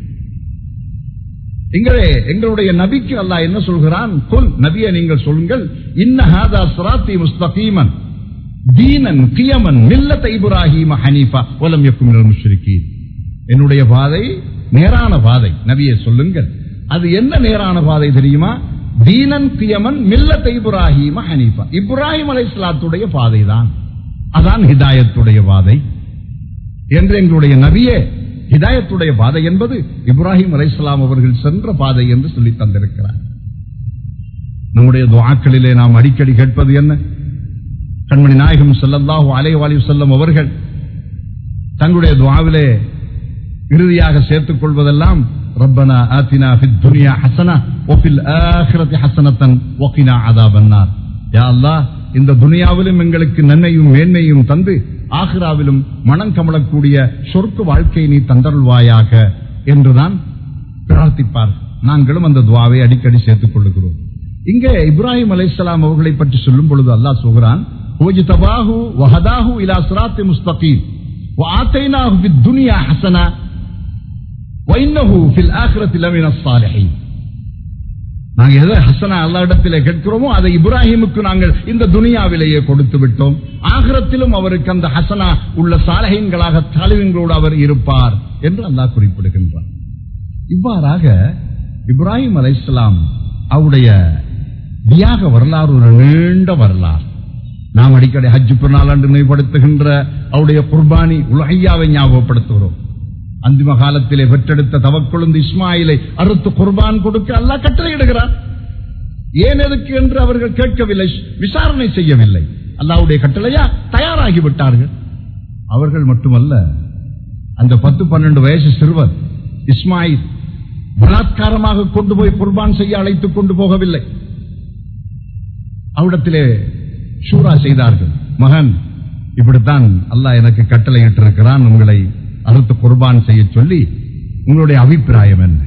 எங்களே எங்களுடைய நபிக்கு அல்லாஹ் என்ன சொல்கிறான் கொல் நபியை நீங்கள் சொல்லுங்கள் இன்னஹாதா சிராத்தி முஸ்தகீமன் தீனன் கியமன் மில்லத் இப்ராஹிம ஹனீஃபா வலம் யக்கும் மினல் முஷ்ரிக்கீன் என்னுடைய பாதை நேரான பாதை நபியை சொல்லுங்கள் அது என்ன நேரான பாதை தெரியுமா தீனன் கியமன் மில்லத் இப்ராஹிம ஹனீஃபா இப்ராஹிம் அலைஹிஸ்ஸலாத்துடைய பாதை தான் அதான் ஹிதாயத்துடைய பாதை என்று எங்களுடைய நபியே ஹிதாயத்துடைய பாதை என்பது இப்ராஹிம் அலைஹிஸ்ஸலாம் அவர்கள் சென்ற பாதை என்று சொல்லி தந்திருக்கிறார் நம்முடைய துஆக்களிலே நாம் அடிக்கடி கேட்பது என்ன கண்மணி நாயகம் ஸல்லல்லாஹு அலைஹி வஸல்லம் அவர்கள் தங்களுடைய துஆவிலே இறுதியாக சேர்த்துக் கொள்வதெல்லாம் ரப்பனா ஆத்தினா ஃபித் துன்யா ஹஸனா வஃபில் ஆখিরাতি ஹஸனத்தன் வகினா அஸாபன்னார் யா அல்லாஹ் இந்த துனியாவிலும் எங்களுக்கு நன்மையும் மேன்மையும் தந்து ஆஹிராவிலும் மனம் கமலக்கூடிய சொர்க்க வாழ்க்கையை நீ தந்தருள்வாயாக என்றுதான் பிரார்த்திப்பார் நாங்களும் அந்த துவாவை அடிக்கடி சேர்த்துக் கொள்ளுகிறோம் இங்கே இப்ராஹிம் அலைஹிஸ்ஸலாம் அவர்களை பற்றி சொல்லும் பொழுது அல்லாஹ் சொல்கிறான் "வஜ்தபாஹு வஹதாஹு இலா சிராத்தி முஸ்தகீம் வஆத்தைனாஹு ஃபித் துன்யா ஹஸனா வைன்னஹு ஃபில் ஆখিরাতি லமினஸ் ஸாலிஹீன் நாங்க எதை ஹசனா அல்லா இடத்திலே கேட்கிறோமோ அதை இப்ராஹிமுக்கு நாங்கள் இந்த துனியாவிலேயே கொடுத்து விட்டோம் ஆகிரத்திலும் அவருக்கு அந்த ஹசனா உள்ள சாலகங்களாக தலைவங்களோடு அவர் இருப்பார் என்று அல்லாஹ் குறிப்பிடுகின்றார் இவ்வாறாக இப்ராஹிம் அலைஹிஸ்ஸலாம் அவருடைய தியாக வரலாறு ஒரு நீண்ட வரலாறு நாம் அடிக்கடி ஹஜ் பிறநாள் என்று நினைவுபடுத்துகின்ற அவருடைய குர்பானி உலகையாவை ஞாபகப்படுத்துகிறோம் அந்திம காலத்திலே பெற்றெடுத்த தவக்கொழுந்து இஸ்மாயிலை அறுத்து குர்பான் கொடுக்க அல்லாஹ் கட்டளையிடுகிறார் ஏன் எதுக்கு என்று அவர்கள் கேட்கவில்லை விசாரணை செய்யவில்லை அல்லாவுடைய கட்டளையா தயாராகி விட்டார்கள் அவர்கள் மட்டுமல்ல அந்த பத்து பன்னெண்டு வயசு சிறுவர் இஸ்மாயில் பலாத்காரமாக கொண்டு போய் குர்பான் செய்ய அழைத்துக் கொண்டு போகவில்லை அவிடத்திலே ஷூரா செய்தார்கள் மகன் இப்படித்தான் அல்லாஹ் எனக்கு கட்டளையிட்டிருக்கிறான் உங்களை அறுத்து குர்பான் செய்ய சொல்லி உங்களுடைய அபிப்பிராயம் என்ன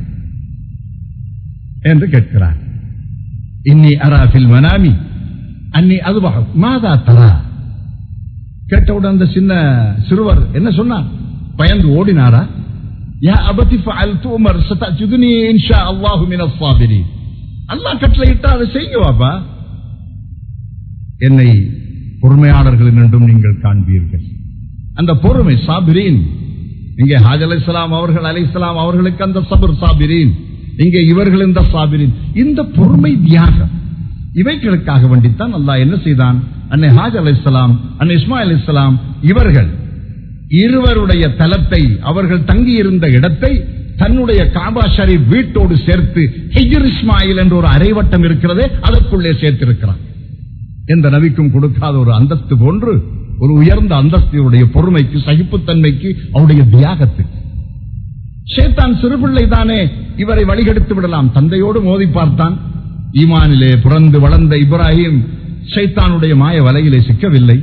என்று கேட்கிறார் இன்னி அராஃபில் மனாமி அன்னி அதுவாக மாதா தரா கேட்டவுடன் அந்த சின்ன சிறுவர் என்ன சொன்னார் பயந்து ஓடினாரா யா அபதி ஃபஅல்து உமர் சதஜுதுனி இன்ஷா அல்லாஹு மினஸ் சாபிரீன் அல்லாஹ் கட்டளையிட்டா அதை செய்யுங்க பாப்பா என்னை பொறுமையாளர்கள் என்றும் நீங்கள் காண்பீர்கள் அந்த பொறுமை சாபிரீன் இங்கே ஹாஜ் அலை இஸ்லாம் அவர்கள் அலை இஸ்லாம் அவர்களுக்கு அந்த சபர் சாபிரீன் இங்கே இவர்கள் இந்த சாபிரீன் இந்த பொறுமை தியாகம் இவைகளுக்காக வேண்டித்தான் அல்லாஹ் என்ன செய்தான் அன்னை ஹாஜ் அலை இஸ்லாம் அன்னை இஸ்மாயில் இஸ்லாம் இவர்கள் இருவருடைய தலத்தை அவர்கள் தங்கியிருந்த இடத்தை தன்னுடைய காபா ஷரீப் வீட்டோடு சேர்த்து ஹிஜர் இஸ்மாயில் என்ற ஒரு அரைவட்டம் இருக்கிறதே அதற்குள்ளே சேர்த்திருக்கிறார் எந்த நபிக்கும் கொடுக்காத ஒரு அந்தஸ்து போன்று ஒரு உயர்ந்த அந்தஸ்தியுடைய பொறுமைக்கு சகிப்புத்தன்மைக்கு அவருடைய தியாகத்துக்கு சேத்தான் சிறுபிள்ளை தானே இவரை வழிகெடுத்து விடலாம் தந்தையோடு மோதி பார்த்தான் ஈமானிலே பிறந்து வளர்ந்த இப்ராஹிம் ஷைத்தானுடைய மாய வலையிலே சிக்கவில்லை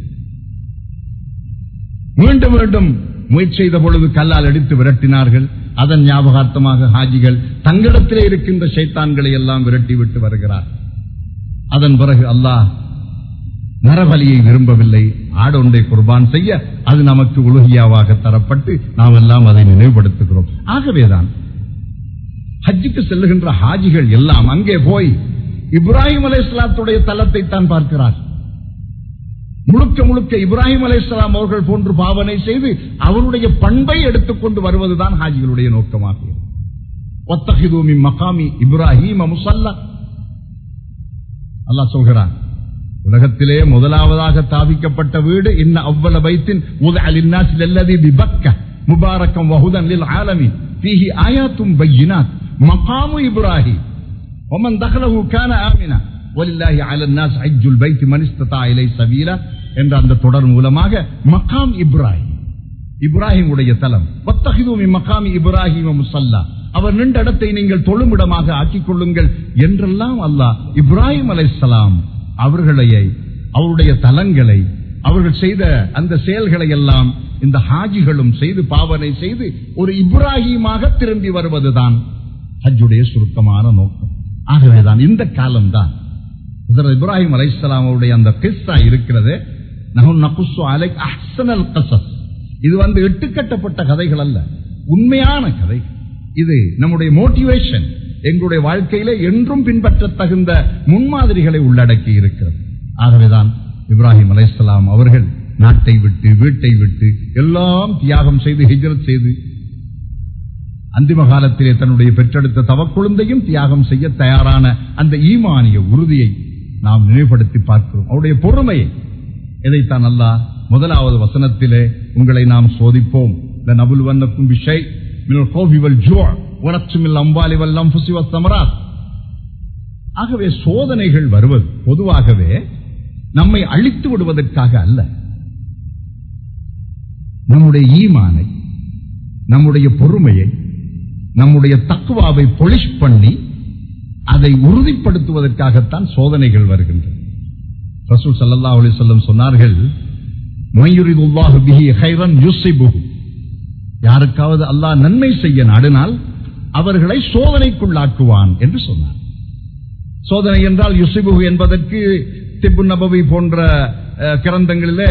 மீண்டும் மீண்டும் முயற்சி செய்த பொழுது கல்லால் அடித்து விரட்டினார்கள் அதன் ஞாபகார்த்தமாக ஹாஜிகள் தங்களிடத்திலே இருக்கின்ற சைத்தான்களை எல்லாம் விரட்டி விட்டு வருகிறார் அதன் பிறகு அல்லாஹ் நரபலியை விரும்பவில்லை ஆடொன்றை குர்பான் செய்ய அது நமக்கு உலகியாவாக தரப்பட்டு நாம் எல்லாம் அதை நினைவுபடுத்துகிறோம் ஆகவேதான் ஹஜ்ஜுக்கு செல்லுகின்ற ஹாஜிகள் எல்லாம் அங்கே போய் இப்ராஹிம் அலை இஸ்லாத்துடைய தலத்தை தான் பார்க்கிறார் முழுக்க முழுக்க இப்ராஹிம் அலை இஸ்லாம் அவர்கள் போன்று பாவனை செய்து அவருடைய பண்பை எடுத்துக்கொண்டு வருவதுதான் ஹாஜிகளுடைய நோக்கமாக ஒத்தகிதூமி மகாமி இப்ராஹிம் முசல்லா அல்லாஹ் சொல்கிறான் உலகத்திலே முதலாவதாக தாவிக்கப்பட்ட வீடு இன்ன அவ்வள பைத்தின் முபாரக்கம் வஹுதன் லில் ஆலமின் ஃபீஹி ஆயாத்தும் பையினாத் மகாமு இப்ராஹிம் ومن دخله كان آمنا ولله على الناس حج البيت من استطاع إليه سبيلا என்ற அந்த தொடர் மூலமாக மகாம் இப்ராஹிம் இப்ராஹிம் உடைய தலம் வத்தகிதூமி மகாமி இப்ராஹிம் முசல்லா அவர் நின்ற இடத்தை நீங்கள் தொழுமிடமாக ஆக்கிக் கொள்ளுங்கள் என்றெல்லாம் அல்லாஹ் இப்ராஹிம் அலைசலாம் அவர்களைய அவருடைய தலங்களை அவர்கள் செய்த அந்த செயல்களை எல்லாம் இந்த ஹாஜிகளும் செய்து பாவனை செய்து ஒரு இப்ராஹிமாக திரும்பி வருவதுதான் ஹஜ்ஜுடைய சுருக்கமான நோக்கம் ஆகவேதான் இந்த காலம்தான் இப்ராஹிம் அலைசலாம் அவருடைய அந்த கிஸ்ஸா இருக்கிறது இது வந்து எட்டுக்கட்டப்பட்ட கதைகள் அல்ல உண்மையான கதை இது நம்முடைய மோட்டிவேஷன் எங்களுடைய வாழ்க்கையில என்றும் பின்பற்ற தகுந்த முன்மாதிரிகளை உள்ளடக்கி இருக்கிறது ஆகவேதான் இப்ராஹிம் அலைசலாம் அவர்கள் நாட்டை விட்டு வீட்டை விட்டு எல்லாம் தியாகம் செய்து ஹிஜரத் செய்து அந்திம காலத்திலே தன்னுடைய பெற்றெடுத்த தவக்குழந்தையும் தியாகம் செய்ய தயாரான அந்த ஈமானிய உறுதியை நாம் நினைவுபடுத்தி பார்க்கிறோம் அவருடைய பொறுமையை எதைத்தான் அல்லா முதலாவது வசனத்திலே உங்களை நாம் சோதிப்போம் நபுல் வண்ணக்கும் விஷய் ஆகவே சோதனைகள் வருவது பொதுவாகவே நம்மை அழித்து விடுவதற்காக அல்ல நம்முடைய ஈமானை நம்முடைய பொறுமையை நம்முடைய தக்குவாவை பொலிஷ் பண்ணி அதை உறுதிப்படுத்துவதற்காகத்தான் சோதனைகள் வருகின்றன ரசூல் சல்லா அலி சொல்லம் சொன்னார்கள் யாருக்காவது அல்லாஹ் நன்மை செய்ய நாடினால் அவர்களை சோதனைக்குள்ளாக்குவான் என்று சொன்னார் சோதனை என்றால் யுசிபுகு என்பதற்கு திப்பு நபவி போன்ற கிரந்தங்களிலே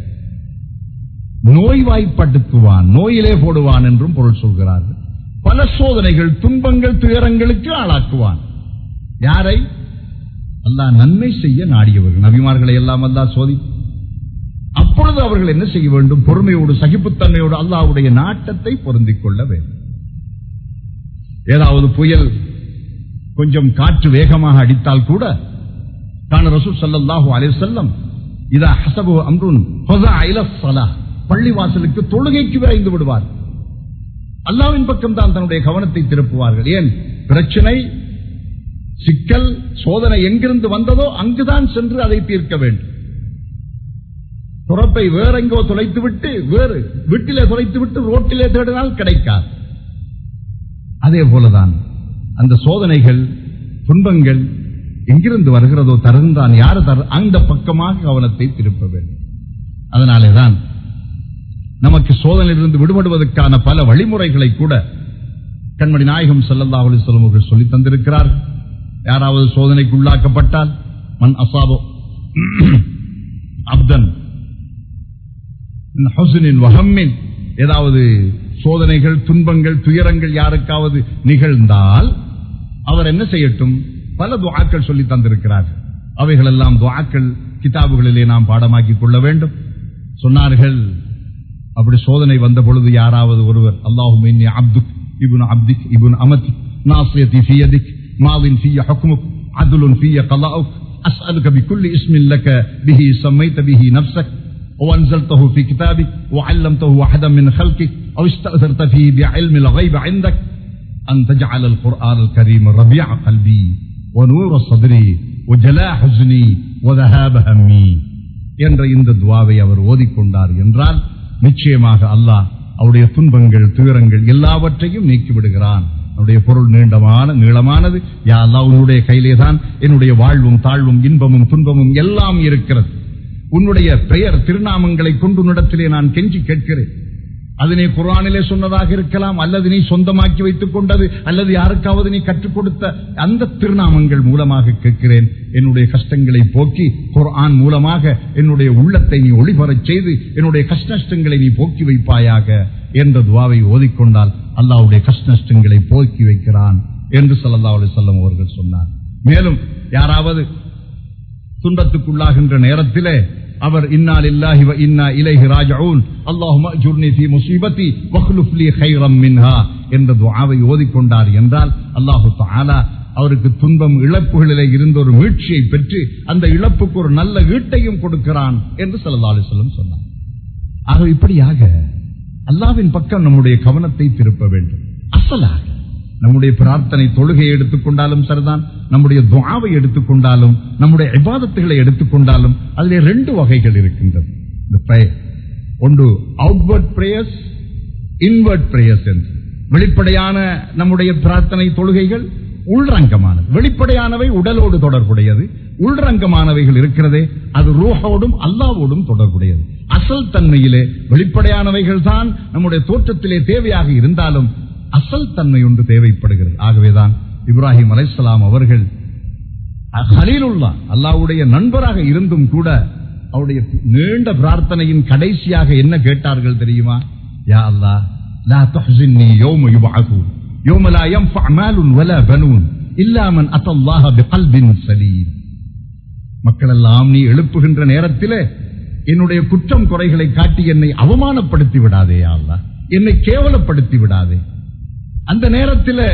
நோய்வாய்ப்படுத்துவான் நோயிலே போடுவான் என்றும் பொருள் சொல்கிறார்கள் பல சோதனைகள் துன்பங்கள் துயரங்களுக்கு ஆளாக்குவான் யாரை அல்லா நன்மை செய்ய நாடியவர்கள் நபிமார்களை எல்லாம் அல்லா சோதி அப்பொழுது அவர்கள் என்ன செய்ய வேண்டும் பொறுமையோடு சகிப்புத்தன்மையோடு அல்லாவுடைய நாட்டத்தை பொருந்திக் கொள்ள வேண்டும் ஏதாவது புயல் கொஞ்சம் காற்று வேகமாக அடித்தால் கூட கான ரசூல் சல்லாஹூ அலே செல்லம் இதா ஹசபு அம்ருன் பள்ளிவாசலுக்கு தொழுகைக்கு விரைந்து விடுவார் அல்லாவின் பக்கம் தான் தன்னுடைய கவனத்தை திருப்புவார்கள் ஏன் பிரச்சனை சிக்கல் சோதனை எங்கிருந்து வந்ததோ அங்குதான் சென்று அதை தீர்க்க வேண்டும் துறப்பை வேற எங்கோ தொலைத்து விட்டு வேறு வீட்டிலே தொலைத்து விட்டு ரோட்டிலே தேடினால் கிடைக்காது அதே போலதான் அந்த சோதனைகள் துன்பங்கள் எங்கிருந்து வருகிறதோ தருந்தான் யார் தர அந்த பக்கமாக கவனத்தை திருப்ப வேண்டும் அதனாலேதான் நமக்கு சோதனையிலிருந்து விடுபடுவதற்கான பல வழிமுறைகளை கூட கண்மணி நாயகம் செல்லல்லா அலி சொல்லம் சொல்லி தந்திருக்கிறார் யாராவது சோதனைக்கு உள்ளாக்கப்பட்டால் மண் அசாபோ அப்தன் வகம்மின் ஏதாவது சோதனைகள் துன்பங்கள் துயரங்கள் யாருக்காவது நிகழ்ந்தால் அவர் என்ன செய்யட்டும் பல துவாக்கள் சொல்லி தந்திருக்கிறார் அவைகள் எல்லாம் துவாக்கள் கிதாபுகளிலே நாம் பாடமாக்கிக் கொள்ள வேண்டும் சொன்னார்கள் அப்படி சோதனை வந்த பொழுது யாராவது ஒருவர் அல்லாஹும் இன்னி அப்துக் இபுன் அப்திக் இபுன் அமதிக் நாசியதி ஃபியதிக் மாவின் ஃபிய ஹுக்முக் அதுலுன் ஃபிய கலாவுக் أسألك بكل اسم لك به سميت به نفسك وأنزلته في كتابك وعلمته واحدا من خلقك أو استأثرت فيه بعلم الغيب عندك أن تجعل القرآن الكريم ربيع قلبي ونور صدري وجلاء حزني وذهاب همي என்ற இந்த துவாவை அவர் ஓதிக்கொண்டார் என்றால் நிச்சயமாக அல்லாஹ் அவருடைய துன்பங்கள் துயரங்கள் எல்லாவற்றையும் நீக்கிவிடுகிறான் அவருடைய பொருள் நீண்டமான நீளமானது யா அல்லாஹ் உன்னுடைய கையிலே தான் என்னுடைய வாழ்வும் தாழ்வும் இன்பமும் துன்பமும் எல்லாம் இருக்கிறது உன்னுடைய பெயர் திருநாமங்களை கொண்டு உன்னிடத்திலே நான் கெஞ்சி கேட்கிறேன் அது நீ குரானிலே சொன்னதாக இருக்கலாம் அல்லது நீ சொந்தமாக்கி வைத்துக் கொண்டது அல்லது யாருக்காவது நீ கற்றுக் கொடுத்த அந்த திருநாமங்கள் மூலமாக கேட்கிறேன் என்னுடைய கஷ்டங்களை போக்கி குர்ஆன் மூலமாக என்னுடைய உள்ளத்தை நீ ஒளிபரச் செய்து என்னுடைய கஷ்ட நஷ்டங்களை நீ போக்கி வைப்பாயாக என்ற துவாவை ஓதிக்கொண்டால் அல்லாவுடைய கஷ்ட நஷ்டங்களை போக்கி வைக்கிறான் என்று சல்லா அலி சொல்லம் அவர்கள் சொன்னார் மேலும் யாராவது துன்பத்துக்குள்ளாகின்ற நேரத்திலே அவர் இன்னால் இல்லாஹி வ இன்னா இலைஹி ராஜஊன் அல்லாஹும்ம அஜுர்னி ஃபீ முஸீபத்தி வக்லுஃப் லீ கைரம் மின்ஹா என்ற துஆவை ஓதிக்கொண்டார் என்றால் அல்லாஹு தஆலா அவருக்கு துன்பம் இழப்புகளிலே இருந்த ஒரு மீட்சியை பெற்று அந்த இழப்புக்கு ஒரு நல்ல ஈட்டையும் கொடுக்கிறான் என்று ஸல்லல்லாஹு அலைஹி வஸல்லம் சொன்னார் ஆக இப்படியாக அல்லாவின் பக்கம் நம்முடைய கவனத்தை திருப்ப வேண்டும் அசலாக நம்முடைய பிரார்த்தனை தொழுகையை எடுத்துக்கொண்டாலும் சரிதான் நம்முடைய துவாவை எடுத்துக்கொண்டாலும் நம்முடைய இபாதத்துகளை எடுத்துக்கொண்டாலும் அதிலே ரெண்டு வகைகள் இருக்கின்றது இந்த prayer. ஒன்று அவுட்வர்ட் பிரேயர்ஸ் இன்வர்ட் பிரேயர்ஸ் என்று வெளிப்படையான நம்முடைய பிரார்த்தனை தொழுகைகள் உள்ரங்கமானது வெளிப்படையானவை உடலோடு தொடர்புடையது உள்ரங்கமானவைகள் இருக்கிறதே அது ரூஹோடும் அல்லாவோடும் தொடர்புடையது அசல் தன்மையிலே வெளிப்படையானவைகள் தான் நம்முடைய தோற்றத்திலே தேவையாக இருந்தாலும் அசல் தன்மை ஒன்று தேவைப்படுகிறது ஆகவேதான் இப்ராஹிம் அலைசலாம் அவர்கள் ஹலீலுல்லா அல்லாவுடைய நண்பராக இருந்தும் கூட அவருடைய நீண்ட பிரார்த்தனையின் கடைசியாக என்ன கேட்டார்கள் தெரியுமா யா அல்லா லா துஹ்ஸின்னி யௌம யுபஅஸூன் யௌம லா யன்ஃபஅ மாலுன் வலா பனூன் இல்லா மன் அத்தல்லாஹ பிகல்பின் சலீம் மக்கள் எல்லாம் நீ எழுப்புகின்ற நேரத்திலே என்னுடைய குற்றம் குறைகளை காட்டி என்னை அவமானப்படுத்தி விடாதே யா அல்லாஹ் என்னை கேவலப்படுத்தி விடாதே அந்த நேரத்தில்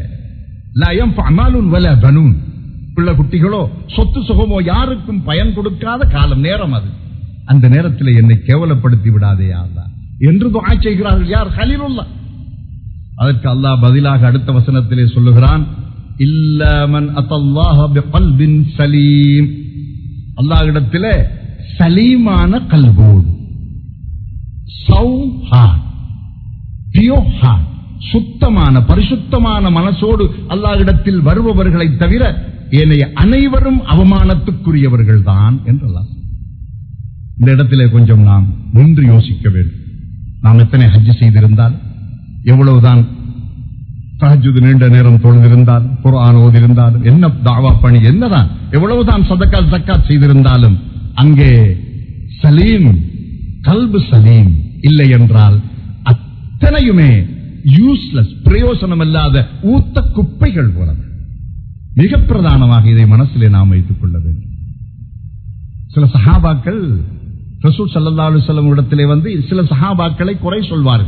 பிள்ளை குட்டிகளோ சொத்து சுகமோ யாருக்கும் பயன் கொடுக்காத காலம் நேரம் அது அந்த நேரத்தில் என்னை கேவலப்படுத்தி விடாதே அல்லா என்று துஆ செய்கிறார்கள் யார் ஹலீலுல்லா அதற்கு அல்லாஹ் பதிலாக அடுத்த வசனத்திலே சொல்லுகிறான் இல்லமன் அத்தல்லாஹ பிகல்பின் சலீம் அல்லாஹ்விடத்திலே சலீமான கல்வோடு சௌ ஹார்ட் பியோர் ஹார்ட் சுத்தமான பரிசுத்தமான மனசோடு அல்லாஹ்விடத்தில் வருபவர்களை தவிர ஏனைய அனைவரும் அவமானத்துக்குரியவர்கள் தான் என்றெல்லாம் இந்த இடத்திலே கொஞ்சம் நாம் நின்று யோசிக்க வேண்டும் நாம் எத்தனை ஹஜ் செய்திருந்தால் எவ்வளவுதான் தஹஜுது நீண்ட நேரம் தொழுதிருந்தால் குர்ஆன் ஓதிருந்தாலும் என்ன தாவா பணி என்னதான் எவ்வளவுதான் சதக்கால் சக்காத் செய்திருந்தாலும் அங்கே சலீம் கல்பு சலீம் இல்லை என்றால் அத்தனையுமே யூஸ்லெஸ் பிரயோசனம் இல்லாத ஊத்த குப்பைகள் போல மிக பிரதானமாக இதை மனசிலே நாம் வைத்துக் கொள்ள வேண்டும் சில சஹாபாக்கள் ரசூல் சல்லா அலுவலம் இடத்திலே வந்து சில சஹாபாக்களை குறை சொல்வார்கள்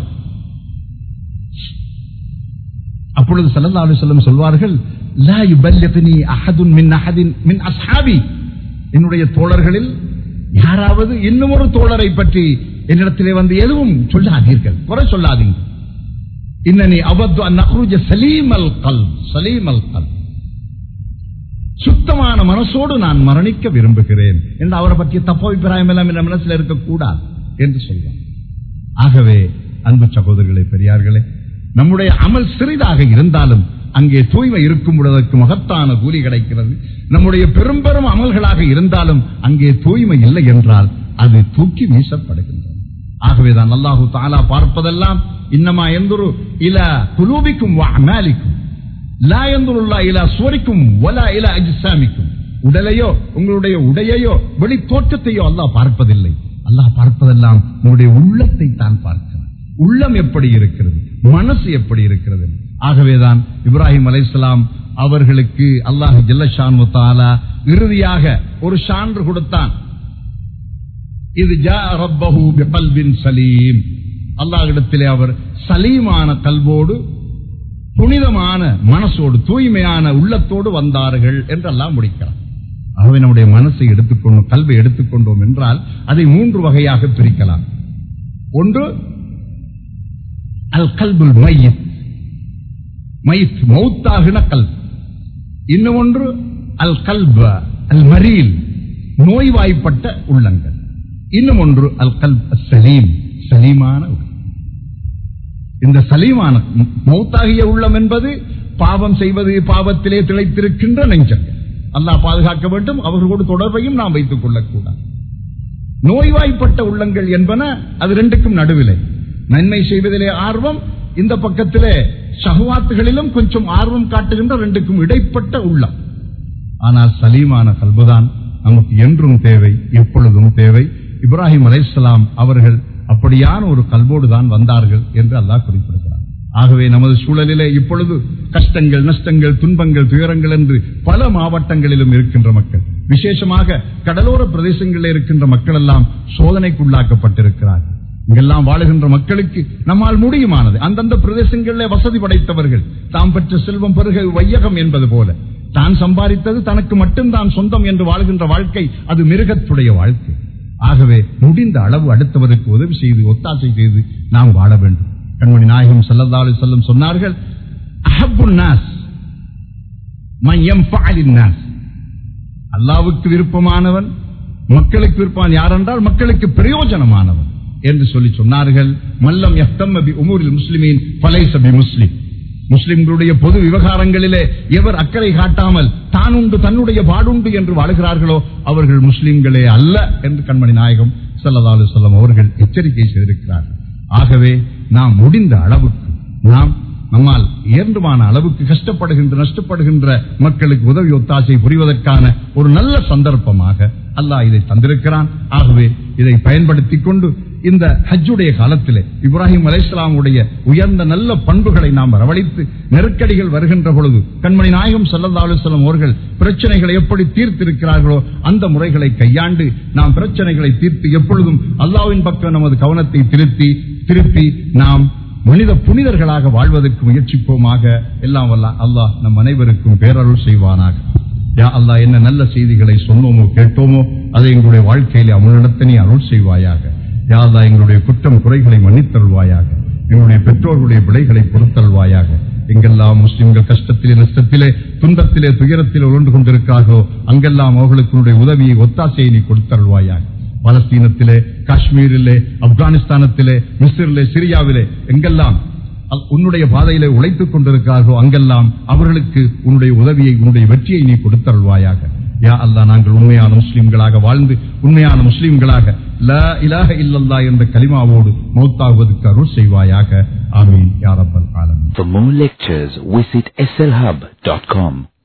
அப்பொழுது சல்லா அலுவலம் சொல்வார்கள் லா யுபல்லிக்னி அஹதுன் மின் அஹதின் மின் அஸ்ஹாபி என்னுடைய தோழர்களில் யாராவது இன்னும் ஒரு தோழரை பற்றி என்னிடத்திலே வந்து எதுவும் சொல்லாதீர்கள் குறை சொல்லாதீங்க இன்னனி அபத்து அன் நஹ்ருஜ சலீமல் கல் சலீமல் கல் சுத்தமான மனசோடு நான் மரணிக்க விரும்புகிறேன் என்று அவரை பற்றிய தப்ப அபிப்பிராயம் எல்லாம் என் மனசில் இருக்கக்கூடாது என்று சொல்வார் ஆகவே அன்பு சகோதரர்களே பெரியார்களே நம்முடைய அமல் சிறிதாக இருந்தாலும் அங்கே தூய்மை இருக்கும் பொழுதற்கு மகத்தான கூலி கிடைக்கிறது நம்முடைய பெரும்பெரும் அமல்களாக இருந்தாலும் அங்கே தூய்மை இல்லை என்றால் அது தூக்கி வீசப்படுகின்றது ஆகவேதான் அல்லாஹு தாலா பார்ப்பதெல்லாம் இன்னமா எந்தொரு இல குலூபிக்கும் அமாலிக்கும் லா எந்தொருல்லா இலா சுவரிக்கும் வலா இல அஜிசாமிக்கும் உடலையோ உங்களுடைய உடையையோ வெளி தோற்றத்தையோ அல்லாஹ் பார்ப்பதில்லை அல்லாஹ் பார்ப்பதெல்லாம் உங்களுடைய உள்ளத்தை தான் பார்க்கிறார் உள்ளம் எப்படி இருக்கிறது மனசு எப்படி இருக்கிறது ஆகவேதான் இப்ராஹிம் அலைசலாம் அவர்களுக்கு அல்லாஹ் ஜல்லஷான் தாலா இறுதியாக ஒரு சான்று கொடுத்தான் இது ஜா ரப்பஹு பிகல்பின் சலீம் அல்லாஹ்விடத்திலே அவர் சலீமான கல்வோடு புனிதமான மனசோடு தூய்மையான உள்ளத்தோடு வந்தார்கள் என்று எல்லாம் முடிக்கிறார் ஆகவே நம்முடைய மனசை எடுத்துக்கொண்டோம் கல்வை எடுத்துக்கொண்டோம் என்றால் அதை மூன்று வகையாக பிரிக்கலாம் ஒன்று அல் கல்புல் மையத் மைத் மௌத்தாகின கல்ப் இன்னும் ஒன்று அல் கல்ப அல் மரீல் நோய்வாய்ப்பட்ட உள்ளங்கள் இன்னும் ஒன்று அல் கல்ப் சலீம் சலீமான உள்ளம் இந்த சலீமான மௌத்தாகிய உள்ளம் என்பது பாவம் செய்வது பாவத்திலே திளைத்திருக்கின்ற நெஞ்சங்கள் அல்லாஹ் பாதுகாக்க வேண்டும் அவர்களோடு தொடர்பையும் நாம் வைத்துக் கொள்ளக்கூடாது நோய்வாய்ப்பட்ட உள்ளங்கள் என்பன அது ரெண்டுக்கும் நடுவிலே நன்மை செய்வதிலே ஆர்வம் இந்த பக்கத்திலே சகுவாத்துகளிலும் கொஞ்சம் ஆர்வம் காட்டுகின்ற ரெண்டுக்கும் இடைப்பட்ட உள்ளம் ஆனால் சலீமான கல்புதான் நமக்கு என்றும் தேவை எப்பொழுதும் தேவை இப்ராஹிம் அலைஹிஸ்ஸலாம் அவர்கள் அப்படியான ஒரு கல்வோடு தான் வந்தார்கள் என்று அல்லாஹ் குறிப்பிடுகிறார் ஆகவே நமது சூழலிலே இப்பொழுது கஷ்டங்கள் நஷ்டங்கள் துன்பங்கள் துயரங்கள் என்று பல மாவட்டங்களிலும் இருக்கின்ற மக்கள் விசேஷமாக கடலோர பிரதேசங்களில் இருக்கின்ற மக்கள் எல்லாம் சோதனைக்குள்ளாக்கப்பட்டிருக்கிறார்கள் இங்கெல்லாம் வாழுகின்ற மக்களுக்கு நம்மால் முடியுமானது அந்தந்த பிரதேசங்களிலே வசதி படைத்தவர்கள் தாம் பெற்ற செல்வம் பெருக வையகம் என்பது போல தான் சம்பாதித்தது தனக்கு மட்டும்தான் சொந்தம் என்று வாழ்கின்ற வாழ்க்கை அது மிருகத்துடைய வாழ்க்கை ஆகவே முடிந்த அளவு அடுத்தவருக்கு உதவி செய்து ஒத்தாசை செய்து நாம் வாழ வேண்டும் கண்மணி நாயகம் சல்லல்லாஹு செல்லும் சொன்னார்கள் அஹப்புன் நாஸ் மன் யன்ஃபஅலின் நாஸ் அல்லாவுக்கு விருப்பமானவன் மக்களுக்கு விருப்பம் யாரென்றால் மக்களுக்கு பிரயோஜனமானவன் என்று சொல்லி சொன்னார்கள் மல்லம் யஹ்தம்ம பி உமூரில் முஸ்லிமீன் ஃபலைஸ பி முஸ்லிம் முஸ்லிம்களுடைய பொது விவகாரங்களிலே எவர் அக்கறை காட்டாமல் தான் உண்டு தன்னுடைய பாடுண்டு என்று வாழுகிறார்களோ அவர்கள் முஸ்லிம்களே அல்ல என்று கண்மணி நாயகம் ஸல்லல்லாஹு அலைஹி வஸல்லம் அவர்கள் எச்சரிக்கை செய்திருக்கிறார்கள் ஆகவே நாம் முடிந்த அளவுக்கு நாம் நம்மால் இயன்றுமான அளவுக்கு கஷ்டப்படுகின்ற நஷ்டப்படுகின்ற மக்களுக்கு உதவி ஒத்தாசை புரிவதற்கான ஒரு நல்ல சந்தர்ப்பமாக அல்லாஹ் இதை தந்திருக்கிறான் ஆகவே இதை பயன்படுத்திக் கொண்டு இந்த ஹஜ்ஜுடைய காலத்திலே இப்ராஹிம் அலைஹிஸ்ஸலாமுடைய உயர்ந்த நல்ல பண்புகளை நாம் வரவழைத்து நெருக்கடிகள் வருகின்ற பொழுது கண்மணி நாயகம் ஸல்லல்லாஹு அலைஹி வஸல்லம் அவர்கள் பிரச்சனைகளை எப்படி தீர்த்திருக்கிறார்களோ அந்த முறைகளை கையாண்டு நாம் பிரச்சனைகளை தீர்த்து எப்பொழுதும் அல்லாஹ்வின் பக்கம் நமது கவனத்தை திருத்தி திருப்பி நாம் மனித புனிதர்களாக வாழ்வதற்கு முயற்சிப்போமாக எல்லாம் வல்ல அல்லாஹ் நம் அனைவருக்கும் பேரருள் செய்வானாக யா அல்லாஹ் என்ன நல்ல செய்திகளை சொன்னோமோ கேட்டோமோ அதை எங்களுடைய வாழ்க்கையிலே அமுலிடத்தனி அருள் செய்வாயாக யா அல்லாஹ் எங்களுடைய குற்றம் குறைகளை மன்னித்தருள்வாயாக எங்களுடைய பெற்றோர்களுடைய விலைகளை பொறுத்தல்வாயாக எங்கெல்லாம் முஸ்லிம்கள் கஷ்டத்திலே நஷ்டத்திலே துன்பத்திலே துயரத்திலே உழந்து கொண்டிருக்கிறார்களோ அங்கெல்லாம் அவர்களுக்கு உன்னுடைய உதவியை ஒத்தாசையை நீ கொடுத்தருள்வாயாக பலஸ்தீனத்திலே காஷ்மீரிலே ஆப்கானிஸ்தானத்திலே மிஸ்ரிலே சிரியாவிலே எங்கெல்லாம் அ- உன்னுடைய பாதையிலே உழைத்துக் கொண்டிருக்கிறார்களோ அங்கெல்லாம் அவர்களுக்கு உன்னுடைய உதவியை உன்னுடைய வெற்றியை நீ கொடுத்தருள்வாயாக யா அல்லாஹ் நாங்கள் உண்மையான முஸ்லிம்களாக வாழ்ந்து உண்மையான முஸ்லிம்களாக லா இலாஹ இல்லல்லா என்ற கலிமாவோடு மௌத்தாகுவதற்கு அருள் செய்வாயாக ஆமீன் யா ரப்பல் ஆலமீன் For more lectures, visit slhub.com.